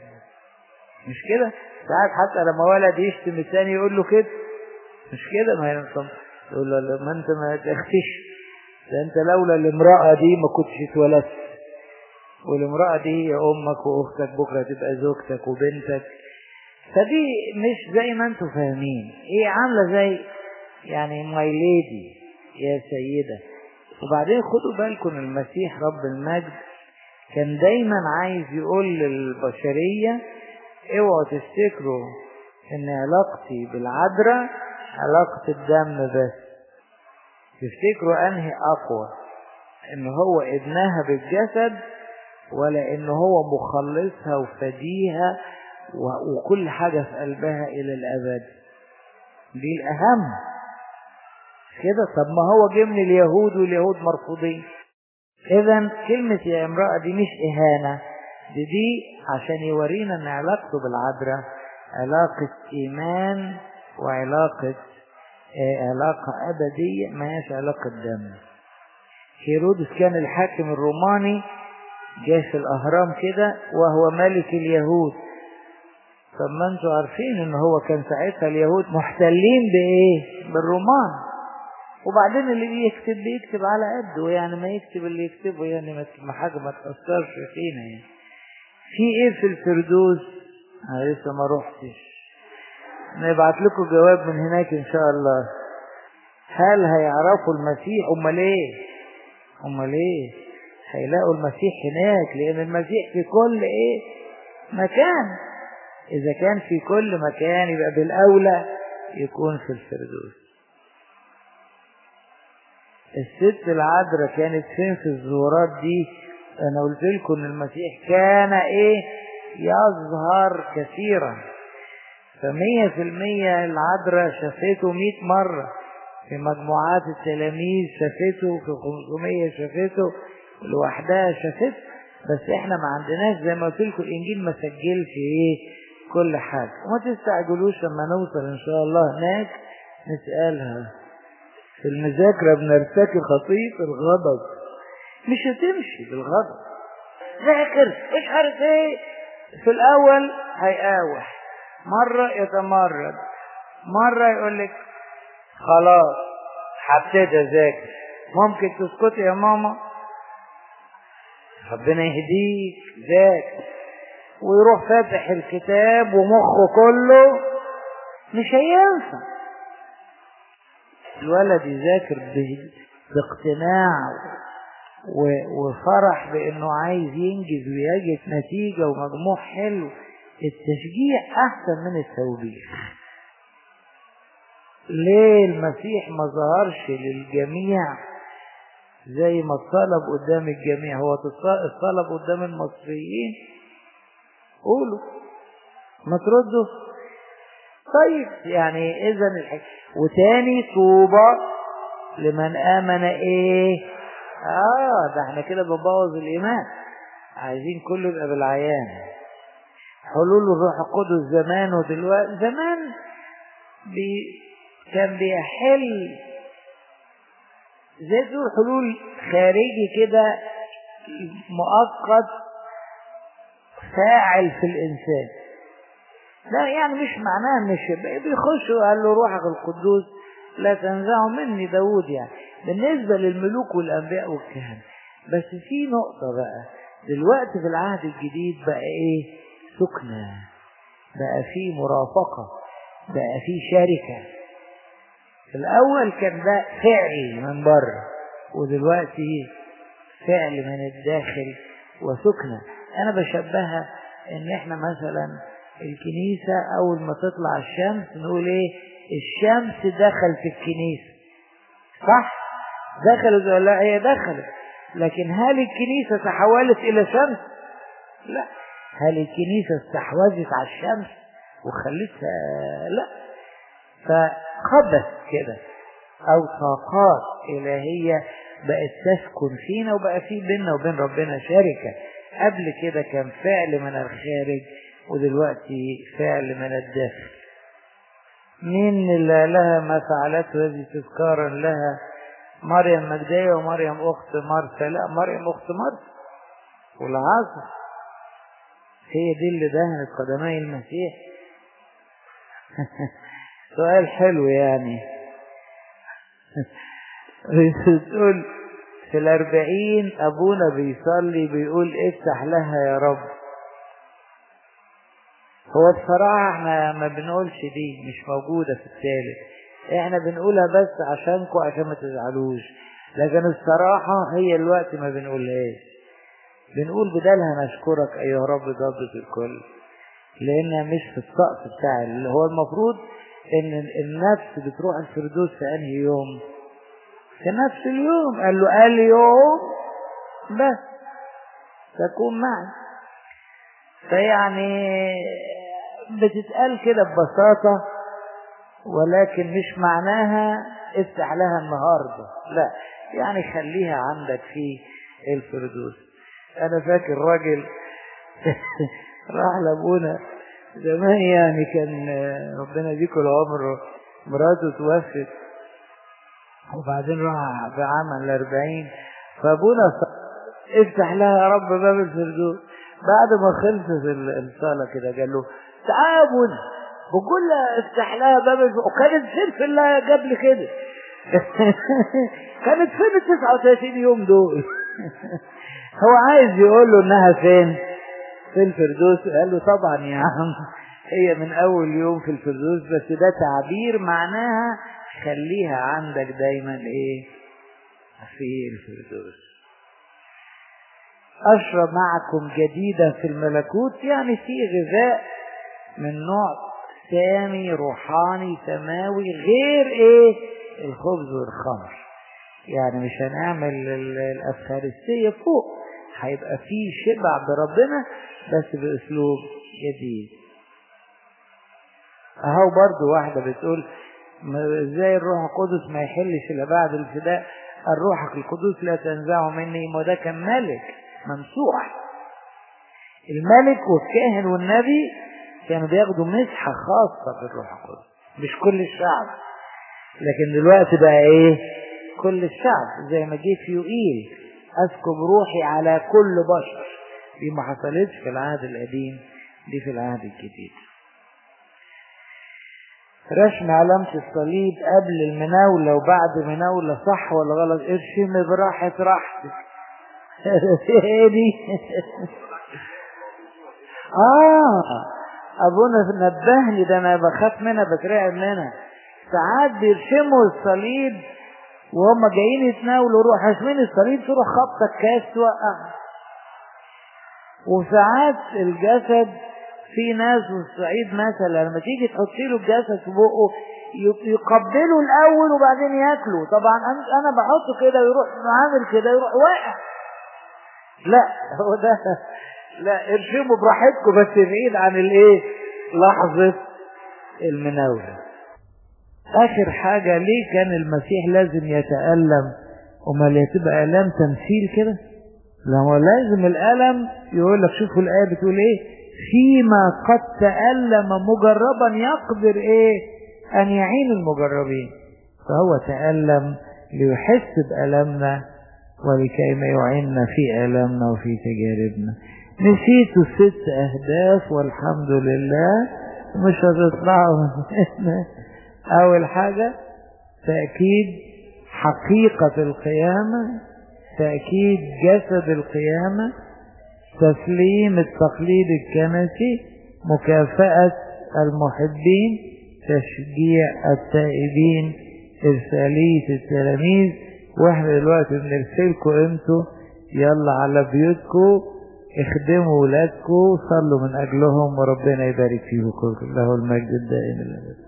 مش كده ساعات حتى لما ولد يشتم الثاني يقول له كده مش كده ما هي يقول له ما انت ما تختش ده انت لولا الامرأة دي ما كنتش اتولدت والامرأة دي هي امك واختك بكرة تبقى زوجتك وبنتك فدي مش زي ما انتوا فاهمين هي عاملة زي يعني ماي ليدي يا سيدة وبعدين خدوا بالكم المسيح رب المجد كان دايما عايز يقول للبشرية اوعوا تفتكروا ان علاقتي بالعذراء علاقة الدم بس تفتكروا انهي اقوى ان هو ابنها بالجسد ولا ان هو مخلصها وفديها وكل حاجة في قلبها الى الابد دي الاهم كده طب ما هو جه من اليهود واليهود مرفوضين اذا كلمة يا امرأة دي مش اهانة دي دي عشان يورينا ان علاقته بالعذراء علاقة ايمان وعلاقة آه علاقة ابدية ما هيش علاقة دم هيرودس كان الحاكم الروماني جاء في الاهرام كده وهو ملك اليهود طب ما انتوا عارفين ان هو كان ساعتها اليهود محتلين بايه بالرومان وبعدين اللي بيكتب بيكتب على قده يعني ما يكتب اللي يكتبه يعني ما حاجه ما تاثرش فينا يعني في ايه في الفردوس انا لسه ما روحتش نبعت لكم جواب من هناك ان شاء الله هل هيعرفوا المسيح امال ايه امال ايه هيلاقوا المسيح هناك لان المسيح في كل ايه مكان اذا كان في كل مكان يبقى بالاولى يكون في الفردوس الست العذراء كانت فين في الزورات دي انا قلت لكم ان المسيح كان ايه يظهر كثيرا فمية في المية العذراء شافته مئة مرة في مجموعات التلاميذ شافته في خمسمية شافته لوحدها شافته بس احنا ما عندناش زي ما قلت لكم الانجيل ما سجلش ايه كل حاجة وما تستعجلوش لما نوصل ان شاء الله هناك نسألها في المذاكرة بنرتكي خطية الغضب مش هتمشي بالغضب ذاكر مش عارف ايه في الاول هيقاوح مرة يتمرد مرة يقول لك خلاص هبتدي اذاكر ممكن تسكتي يا ماما ربنا يهديك ذاكر ويروح فاتح الكتاب ومخه كله مش هينفع الولد يذاكر باقتناع وفرح بانه عايز ينجز ويجد نتيجة ومجموع حلو التشجيع احسن من التوبيخ ليه المسيح ما ظهرش للجميع زي ما اتطلب قدام الجميع هو اتطلب قدام المصريين قولوا ما تردوا طيب يعني اذا الحك... وتاني طوبى لمن امن ايه اه ده احنا كده بنبوظ الايمان عايزين كله يبقى بالعيان حلول الروح القدس زمان ودلوقتي زمان بي كان بيحل زي تقول حلول خارجي كده مؤقت فاعل في الانسان لا يعني مش معناه مش بيخش وقال له روحك القدوس لا تنزعه مني داود يعني بالنسبة للملوك والأنبياء والكهنة بس في نقطة بقى دلوقتي في العهد الجديد بقى ايه سكنة بقى في مرافقة بقى في شركة في الأول كان ده فعل من بره ودلوقتي فعل من الداخل وسكنة أنا بشبهها إن إحنا مثلا الكنيسة أول ما تطلع الشمس نقول إيه الشمس دخل في الكنيسة صح دخلت ولا لا هي دخلت لكن هل الكنيسة تحولت إلى شمس لا هل الكنيسة استحوذت على الشمس وخلتها لا فقبت كده أو طاقات إلهية بقت تسكن فينا وبقى في بيننا وبين ربنا شركة قبل كده كان فعل من الخارج ودلوقتي فعل من الداخل مين اللي لها ما فعلته هذه تذكارا لها مريم مجدية ومريم أخت مرثا لا مريم أخت مرثا والعصر هي دي اللي دهنت قدمي المسيح سؤال حلو يعني بتقول في الأربعين أبونا بيصلي بيقول افتح لها يا رب هو بصراحة احنا ما بنقولش دي مش موجودة في الثالث احنا بنقولها بس عشانكم عشان ما تزعلوش لكن الصراحة هي الوقت ما بنقولهاش بنقول بدالها نشكرك أيها رب ضابط الكل لأنها مش في السقف بتاع اللي هو المفروض إن النفس بتروح الفردوس في أنهي يوم في نفس اليوم قال له اليوم بس تكون معي فيعني بتتقال كده ببساطة ولكن مش معناها افتح لها النهاردة لا يعني خليها عندك في الفردوس انا فاكر راجل راح لابونا زمان يعني كان ربنا يديكم العمر مراته توفت وبعدين راح في عام الأربعين فابونا افتح لها يا رب باب الفردوس بعد ما خلصت الصلاة كده قال له تعال ابونا بقول لها افتح لها باب الفردوس وكانت فين في الله قبل كده كانت فين ال 39 يوم دول هو عايز يقول له انها فين في الفردوس قال له طبعا يا عم هي من اول يوم في الفردوس بس ده تعبير معناها خليها عندك دايما ايه في الفردوس اشرب معكم جديدا في الملكوت يعني في غذاء من نوع سامي روحاني سماوي غير ايه الخبز والخمر يعني مش هنعمل الافخارستيه فوق هيبقى فيه شبع بربنا بس باسلوب جديد اهو برضو واحدة بتقول ازاي الروح القدس ما يحلش الا بعد الفداء الروح القدس لا تنزعه مني ما ده كان ملك ممسوح الملك والكاهن والنبي كانوا بياخدوا مسحة خاصة في الروح القدس مش كل الشعب لكن دلوقتي بقى ايه كل الشعب زي ما جه في يوئيل اسكب روحي على كل بشر دي ما حصلتش في العهد القديم دي في العهد الجديد رسم علامة الصليب قبل المناولة وبعد مناولة صح ولا غلط ارسم براحة راحتك ايه دي اه ابونا نبهني ده انا بخاف منها بترعب منها ساعات بيرسموا الصليب وهم جايين يتناولوا روح راسمين الصليب تروح خبطة الكاس توقع وساعات الجسد في ناس في الصعيد مثلا لما تيجي تحط له الجسد في بقه يقبلوا الاول وبعدين ياكلوا طبعا انا بحطه كده ويروح عامل كده يروح واقع لا هو ده لا ارشموا براحتكم بس بعيد عن الايه لحظة المناولة اخر حاجة ليه كان المسيح لازم يتألم امال تبقى الام تمثيل كده لا هو لازم الالم يقول لك شوفوا الايه بتقول ايه فيما قد تألم مجربا يقدر ايه ان يعين المجربين فهو تألم ليحس بألمنا ولكي ما يعيننا في ألمنا وفي تجاربنا نسيت الست أهداف والحمد لله مش هتطلعوا أول حاجة تأكيد حقيقة القيامة تأكيد جسد القيامة تسليم التقليد الكنسي مكافأة المحبين تشجيع التائبين إرسالية التلاميذ واحنا دلوقتي بنرسلكم انتوا يلا على بيوتكم اخدموا ولادكم صلوا من اجلهم وربنا يبارك فيكم له المجد الدائم الابدي